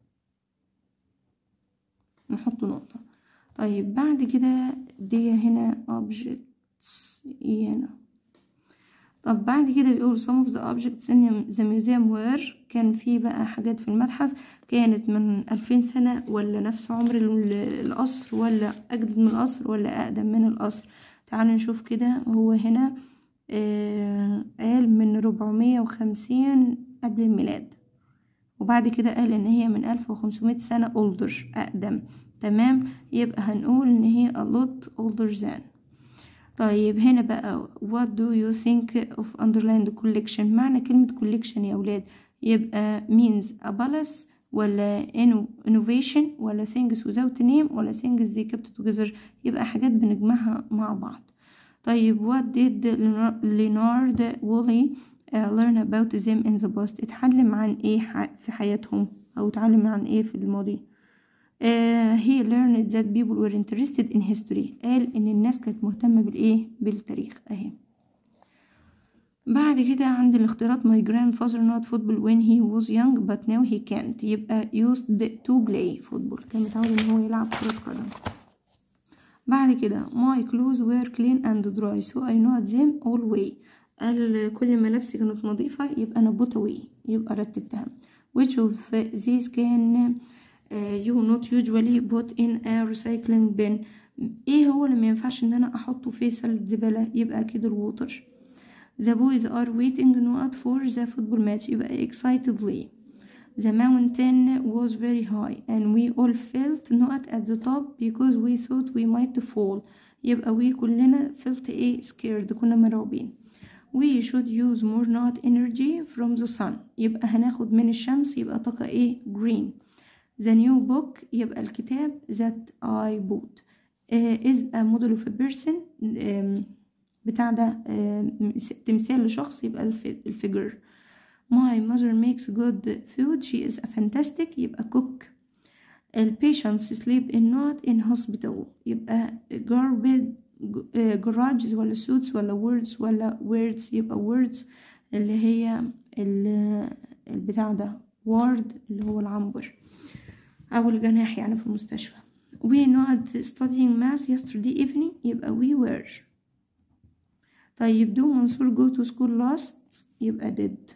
نحط نقطة طيب بعد كده دي هنا objects ايه هنا طب بعد كده بيقول some of the objects in the museum were كان في بقى حاجات في المتحف كانت من ألفين سنة ولا نفس عمر القصر ولا أجدد من القصر ولا أقدم من القصر تعالوا نشوف كده هو هنا آه قال من ربعمية وخمسين قبل الميلاد وبعد كده قال ان هي من ألف وخمسمية سنة older أقدم تمام يبقى هنقول ان هي a lot older than طيب هنا بقى what do you think of underlined collection معنى كلمة collection يا أولاد يبقى means a palace ولا innovation ولا things without name ولا things they kept together يبقى حاجات بنجمعها مع بعض طيب what did Leonard Woolley uh, learn about them in the past اتعلم عن ايه في حياتهم او اتعلم عن ايه في الماضي Uh, he learned that people were interested in history قال ان الناس كانت مهتمة بالايه بالتاريخ اهي بعد كده عند الاختيارات my grandfather not football when he was young but now he can't يبقى used to play football كان متعود ان هو يلعب كرة قدم بعد كده my clothes were clean and dry so I know them all way قال كل ملابسي كانت نظيفة يبقى أنا put away يبقى رتبتها which of these can uh, you not usually put in a recycling bin ايه هو اللي مينفعش ان انا احطه في سلة زبالة يبقى اكيد الووتر the boys are waiting not for the football match يبقى excitedly the mountain was very high and we all felt not at the top because we thought we might fall يبقى we كلنا felt ايه scared كنا مرعوبين we should use more not energy from the sun يبقى هناخد من الشمس يبقى طاقة ايه green the new book يبقى الكتاب that I bought uh, is a model of a person um, بتاع ده uh, تمثال لشخص يبقى الفيجر my mother makes good food she is a fantastic يبقى cook ال patients sleep in not in hospital يبقى garbage جراجز ولا suits ولا words ولا words يبقى words اللي هي البتاع ده ward اللي هو العنبر أو الجناح يعني في المستشفى we not studying math yesterday evening يبقى we were طيب do منصور go to school last يبقى did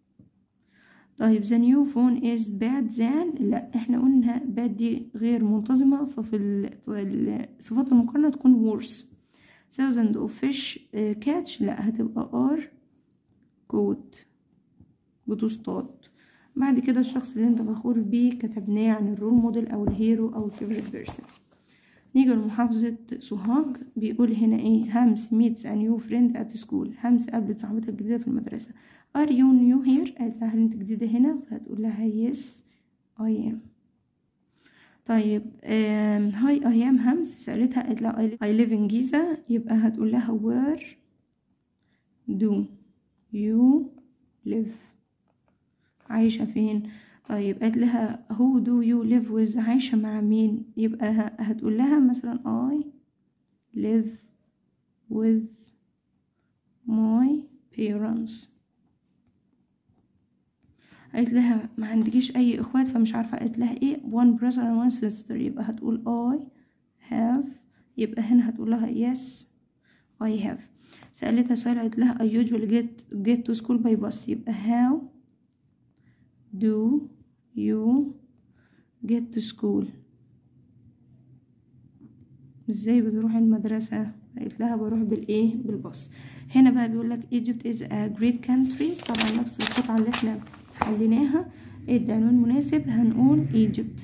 طيب the new phone is bad than لا احنا قلنا bad دي غير منتظمة ففي الصفات المقارنة تكون worse thousand of fish catch لا هتبقى are caught بتصطاد بعد كده الشخص اللي انت فخور بيه كتبناه عن الرول موديل او الهيرو او الفيفوريت بيرسون نيجي لمحافظة سوهاج بيقول هنا ايه همس meets a new friend at school همس قابلت صاحبتها الجديدة في المدرسة are you new here قالت لها هل انت جديدة هنا فهتقول لها yes I am طيب هاي ايام همس سألتها قالت لها I live in جيزة يبقى هتقول لها where do you live عايشة فين طيب قالت لها who do you live with عايشة مع مين يبقى هتقول لها مثلا I live with my parents قالت لها ما عندكيش اي اخوات فمش عارفه قالت لها ايه one brother and one sister يبقى هتقول I have يبقى هنا هتقول لها yes I have سألتها سؤال قالت لها I usually get get to school by bus يبقى how do you get to school ازاي بتروح المدرسة قالت لها بروح بالايه بالباص هنا بقى بيقول لك Egypt is a great country طبعا نفس القطعة اللي احنا حليناها ادي عنوان مناسب هنقول Egypt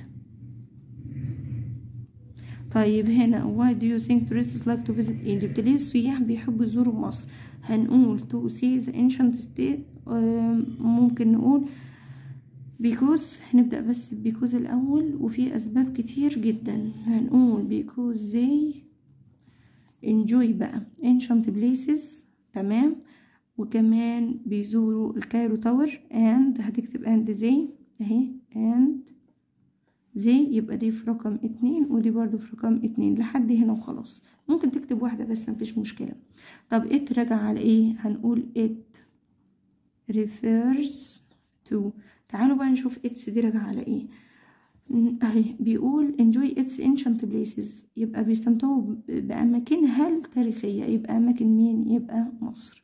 طيب هنا why do you think tourists like to visit Egypt ليه السياح بيحبوا يزوروا مصر هنقول to see the ancient state ممكن نقول because نبدأ بس because الأول وفي أسباب كتير جدا هنقول because they enjoy بقى ancient places تمام وكمان بيزوروا الكايرو تاور and هتكتب and they اهي and زي يبقى دي في رقم اتنين ودي برضو في رقم اتنين لحد هنا وخلاص ممكن تكتب واحدة بس مفيش مشكلة طب ات راجع على ايه هنقول it refers to تعالوا بقى نشوف اتس دي راجع على ايه اهي بيقول enjoy its ancient places يبقى بيستمتعوا بأماكنها التاريخية يبقى أماكن مين يبقى مصر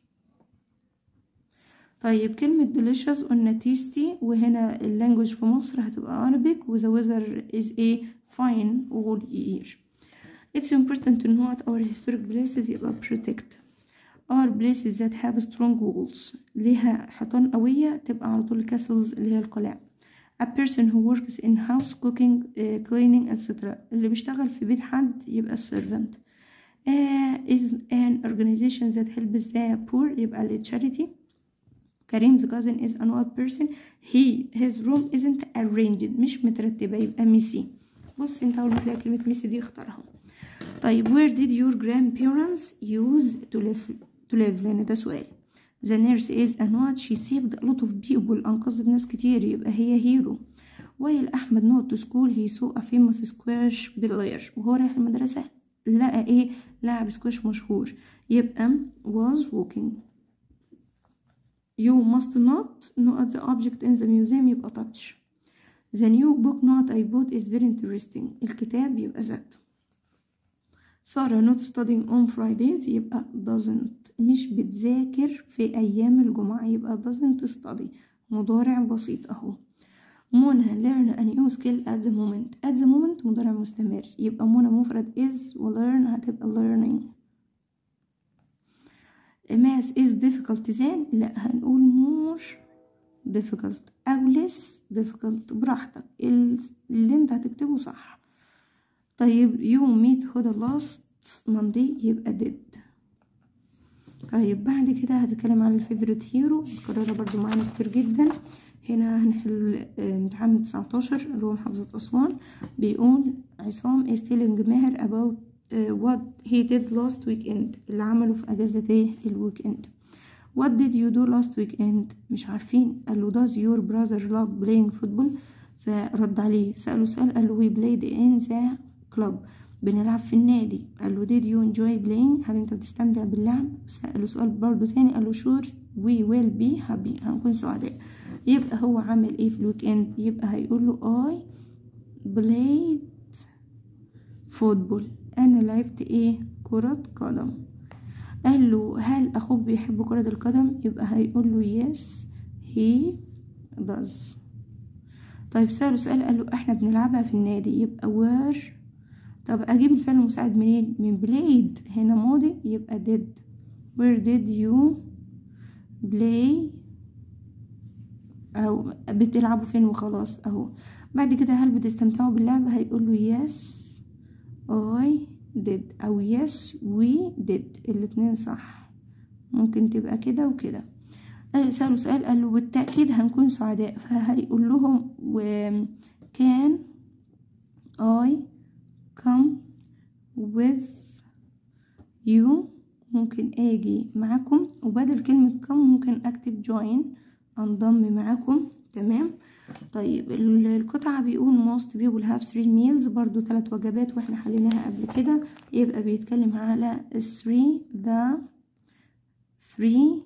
طيب كلمة delicious قلنا tasty وهنا اللانجوج في مصر هتبقى Arabic و the weather is a fine all year It's important to note our historic places يبقى protect are places that have strong walls ليها حيطان قوية تبقى على طول castles اللي هي القلاع a person who works in house cooking uh, cleaning etc اللي بيشتغل في بيت حد يبقى servant uh, is an organization that helps the poor يبقى ال charity كريم's cousin is an old person he his room isn't arranged مش مترتبة يبقى ميسي بص انت اول ما تلاقي كلمة ميسي دي اختارها طيب where did your grandparents use to live to live لان ده سؤال the nurse is an what she saved a lot of people أنقذت ناس كتير يبقى هي هيرو while أحمد not to school he saw a famous squash player وهو رايح المدرسة لقى ايه لاعب سكواش مشهور يبقى was walking you must not note the object in the museum يبقى touch the new book note I bought is very interesting الكتاب يبقى that سارة not studying on Fridays يبقى doesn't مش بتذاكر في أيام الجمعة يبقى doesn't study مضارع بسيط أهو منى learn a new skill at the moment at the moment مضارع مستمر يبقى منى مفرد is و learn هتبقى learning math is difficult than لا هنقول more difficult أو less difficult براحتك اللي انت هتكتبه صح طيب you meet هدى last Monday يبقى did طيب بعد كده هتكلم عن الفيفوريت هيرو متكررة برضو معانا كتير جدا هنا هنحل امتحان 19 اللي هو محافظة أسوان بيقول عصام is telling ماهر about uh, what he did last weekend اللي عمله في أجازة ايه الويك اند what did you do last weekend مش عارفين قال له does your brother love playing football فرد عليه سأله سؤال قال له we played in the club بنلعب في النادي قال له did you enjoy playing هل انت بتستمتع باللعب سأله سؤال برضو تاني قال له sure we will be happy هنكون سعداء يبقى هو عمل ايه في الويك اند يبقى هيقول له I played football انا لعبت ايه كرة قدم قال له هل اخوك بيحب كرة القدم يبقى هيقول له yes he does طيب سأله سؤال قال له احنا بنلعبها في النادي يبقى where طب اجيب الفعل المساعد منين من بلايد هنا ماضي يبقى did where did you play او بتلعبوا فين وخلاص اهو بعد كده هل بتستمتعوا باللعب هيقول له yes I did او yes we did الاتنين صح ممكن تبقى كده وكده سألوا سؤال قال له بالتأكيد هنكون سعداء فهيقول لهم وكان I come with you ممكن اجي معاكم وبدل كلمة come ممكن اكتب join انضم معاكم تمام طيب القطعة بيقول most people have three meals برضو ثلاث وجبات واحنا حليناها قبل كده يبقى بيتكلم على three the three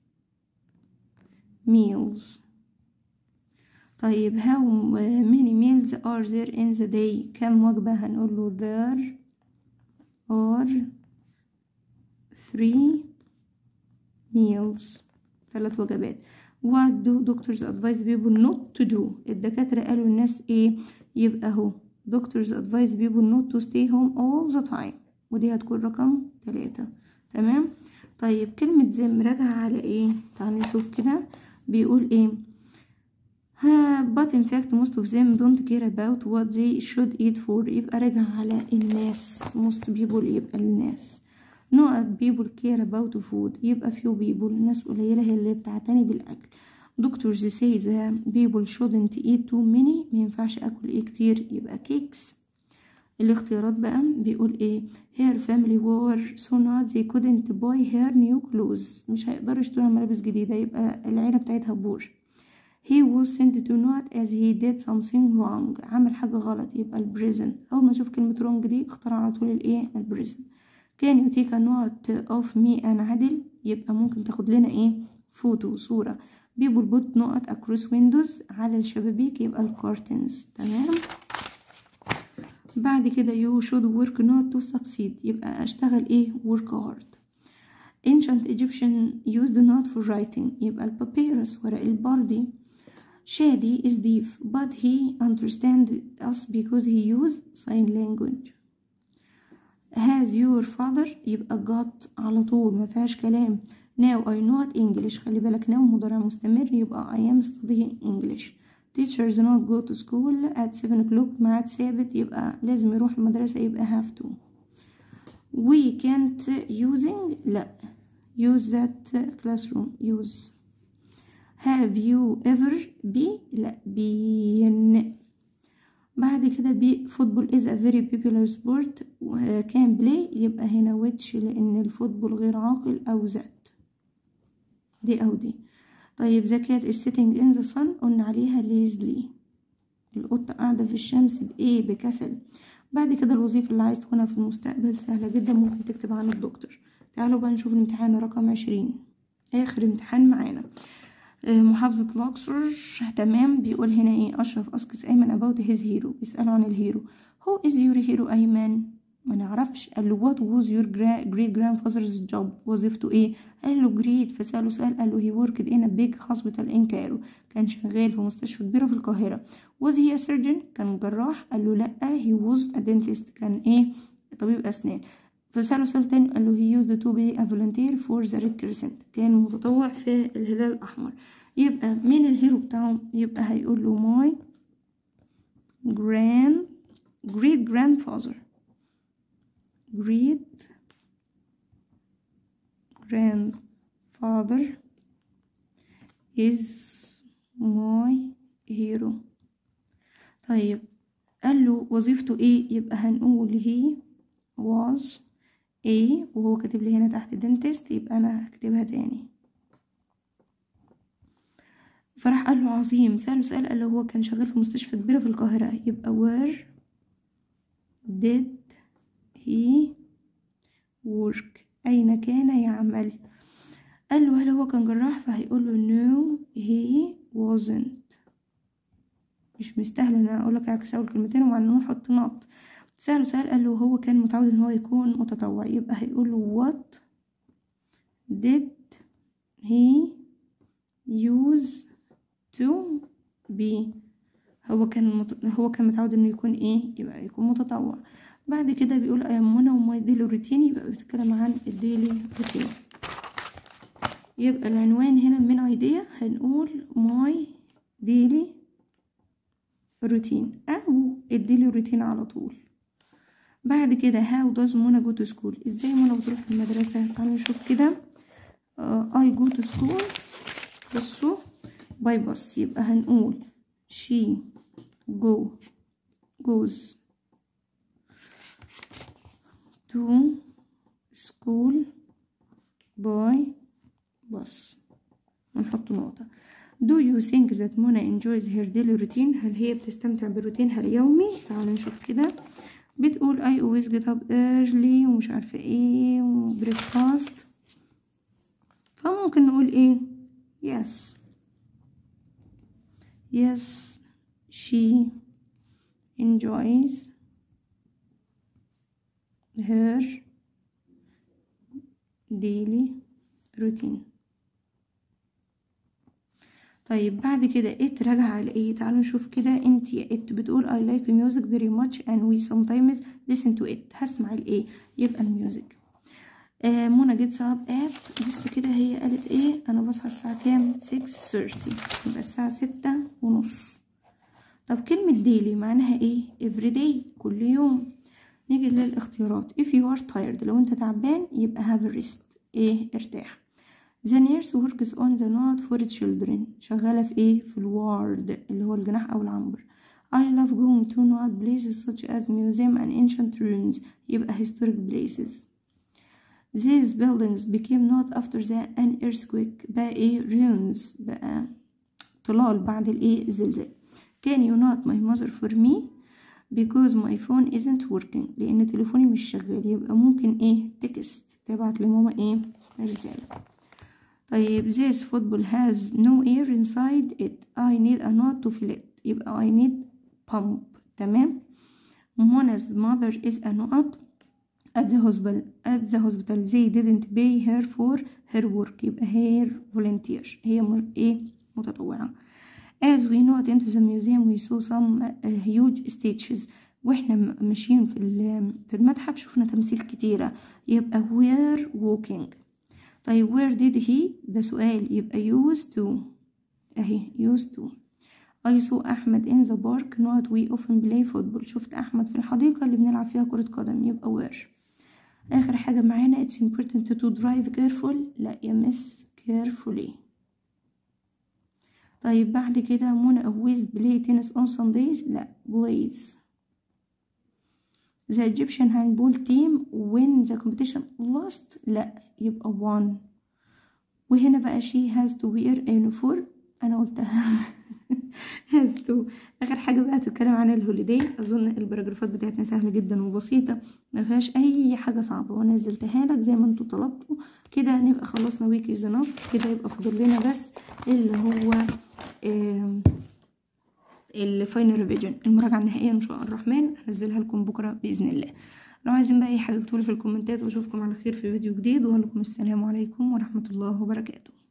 meals طيب how many meals are there in the day كم وجبة هنقول له there are three meals ثلاث وجبات what do doctors advise people not to do الدكاترة قالوا الناس ايه يبقى هو doctors advise people not to stay home all the time ودي هتكون رقم ثلاثة تمام طيب كلمة زم راجعة على ايه تعالوا نشوف كده بيقول ايه but in fact most of them don't care about what they should eat for يبقى راجع على الناس most people يبقى الناس not people care about food يبقى few people ناس قليلة هي اللي بتعتني بالأكل doctors say that people shouldn't eat too many مينفعش أكل ايه كتير يبقى cakes الاختيارات بقى بيقول ايه her family were so not they couldn't buy her new clothes مش هيقدروا يشتروا ملابس جديدة يبقى العيلة بتاعتها بور he was sent to not as he did something wrong عمل حاجة غلط يبقى البريزن أول ما أشوف كلمة wrong دي اختار على طول الايه البريزن can you take a note of me أنا عادل يبقى ممكن تاخد لنا ايه فوتو صورة people put نقط across windows على الشبابيك يبقى الكارتنز تمام بعد كده you should work not to succeed يبقى اشتغل ايه work hard ancient Egyptian used not for writing يبقى البابيروس ورق البردي Shadi is deaf but he understands us because he used sign language has your father يبقى got على طول ما فيهاش كلام now I know English خلي بالك now مضارع مستمر يبقى I am studying English teachers not go to school at 7 o'clock ميعاد ثابت يبقى لازم يروح المدرسة يبقى have to we can't using لا use that classroom use have you ever be لا been بعد كده بي فوتبول is a very popular sport كان play يبقى هنا which لأن الفوتبول غير عاقل أو that دي أو دي طيب the cat is sitting in the sun قلنا عليها lazily القطة قاعدة في الشمس بإيه بكسل بعد كده الوظيفة اللي عايز تكونها في المستقبل سهلة جدا ممكن تكتب عن الدكتور تعالوا بقى نشوف الامتحان رقم عشرين آخر امتحان معانا محافظة الأقصر تمام بيقول هنا ايه أشرف أسكس أيمن about his hero بيسأله عن الهيرو who is your hero أيمن ما نعرفش قال له what was your great grandfather's job وظيفته ايه قال له great فسأله سؤال قال له he worked in a big hospital in Cairo كان شغال في مستشفى كبيرة في القاهرة was he a surgeon كان جراح قال له لأ he was a dentist كان ايه طبيب أسنان فسأله سؤال تاني قال له he used to be a volunteer for the red crescent كان متطوع في الهلال الأحمر يبقى مين الهيرو بتاعه يبقى هيقول له my grand great grandfather great grandfather is my hero طيب قال له وظيفته ايه يبقى هنقول he was A وهو كاتب لي هنا تحت dentist يبقى انا هكتبها تاني فراح قال له عظيم سأله سؤال قال له هو كان شغال في مستشفى كبيرة في القاهرة يبقى where did he work أين كان يعمل قال له هل هو كان جراح فهيقول له no he wasn't مش مستاهل ان انا اقول لك عكس اول كلمتين ومع انه احط نقط سأله سؤال قال له هو كان متعود ان هو يكون متطوع يبقى هيقول له what did he use to be هو كان مت... هو كان متعود انه يكون ايه يبقى يكون متطوع بعد كده بيقول I am Mona وماي ديلي روتين يبقى بيتكلم عن الديلي روتين يبقى العنوان هنا من ايديا هنقول ماي ديلي روتين او الديلي روتين على طول بعد كده how does Mona go to school ازاي منى بتروح المدرسة تعالوا نشوف كده uh, I go to school بصوا باي باص يبقى هنقول she go goes to school by bus ونحط نقطة Do you think that Mona enjoys her daily routine هل هي بتستمتع بروتينها اليومي تعالوا نشوف كده بتقول I always get up early ومش عارفة ايه وبريكفاست فممكن نقول ايه yes yes she enjoys her daily routine طيب بعد كده ات راجع على ايه تعالوا نشوف كده انت يا ات بتقول I like music very much and we sometimes listen to it هسمع الايه يبقى الميوزك آه منى جيتس اب ات بس كده هي قالت ايه انا بصحى الساعة كام 6:30 يبقى الساعة ستة ونص طب كلمة ديلي معناها ايه everyday كل يوم نيجي للاختيارات if you are tired لو انت تعبان يبقى have a rest ايه ارتاح The nurse works on the note for children شغالة في ايه في الوارد اللي هو الجناح او العنبر I love going to note places such as museum and ancient ruins يبقى historic places These buildings became not after the an earthquake بقى ايه ruins بقى طلال بعد الايه الزلزال Can you not my mother for me because my phone isn't working لان تليفوني مش شغال يبقى ممكن ايه تكست تبعت لماما ايه رسالة طيب this football has no air inside it I need a knot to fill it يبقى I need pump تمام Mona's mother is a knot at the hospital at the hospital they didn't pay her for her work يبقى her volunteer هي مر... ايه متطوعة as we not into the museum we saw some uh, huge statues واحنا ماشيين في في المتحف شفنا تمثيل كتيرة يبقى we're walking طيب where did he ده سؤال يبقى used to اهي used to I saw أحمد in the park not we often play football شفت أحمد في الحديقة اللي بنلعب فيها كرة قدم يبقى where آخر حاجة معانا it's important to drive careful لا يا miss carefully طيب بعد كده منى always play tennis on Sundays لا plays the Egyptian handball team win the competition lost لا يبقى won وهنا بقى she has to wear a uniform انا قلتها has to اخر حاجه بقى تتكلم عن الهوليداي اظن البراجرافات بتاعتنا سهله جدا وبسيطه ما فيهاش اي حاجه صعبه ونزلتها لك زي ما انتوا طلبتوا كده نبقى خلصنا ويكيز انف كده يبقى فاضل لنا بس اللي هو الفاينل ريفيجن المراجعه النهائيه ان شاء الرحمن هنزلها لكم بكره باذن الله لو عايزين بقى اي حاجه اكتبولي في الكومنتات واشوفكم على خير في فيديو جديد واقول لكم السلام عليكم ورحمه الله وبركاته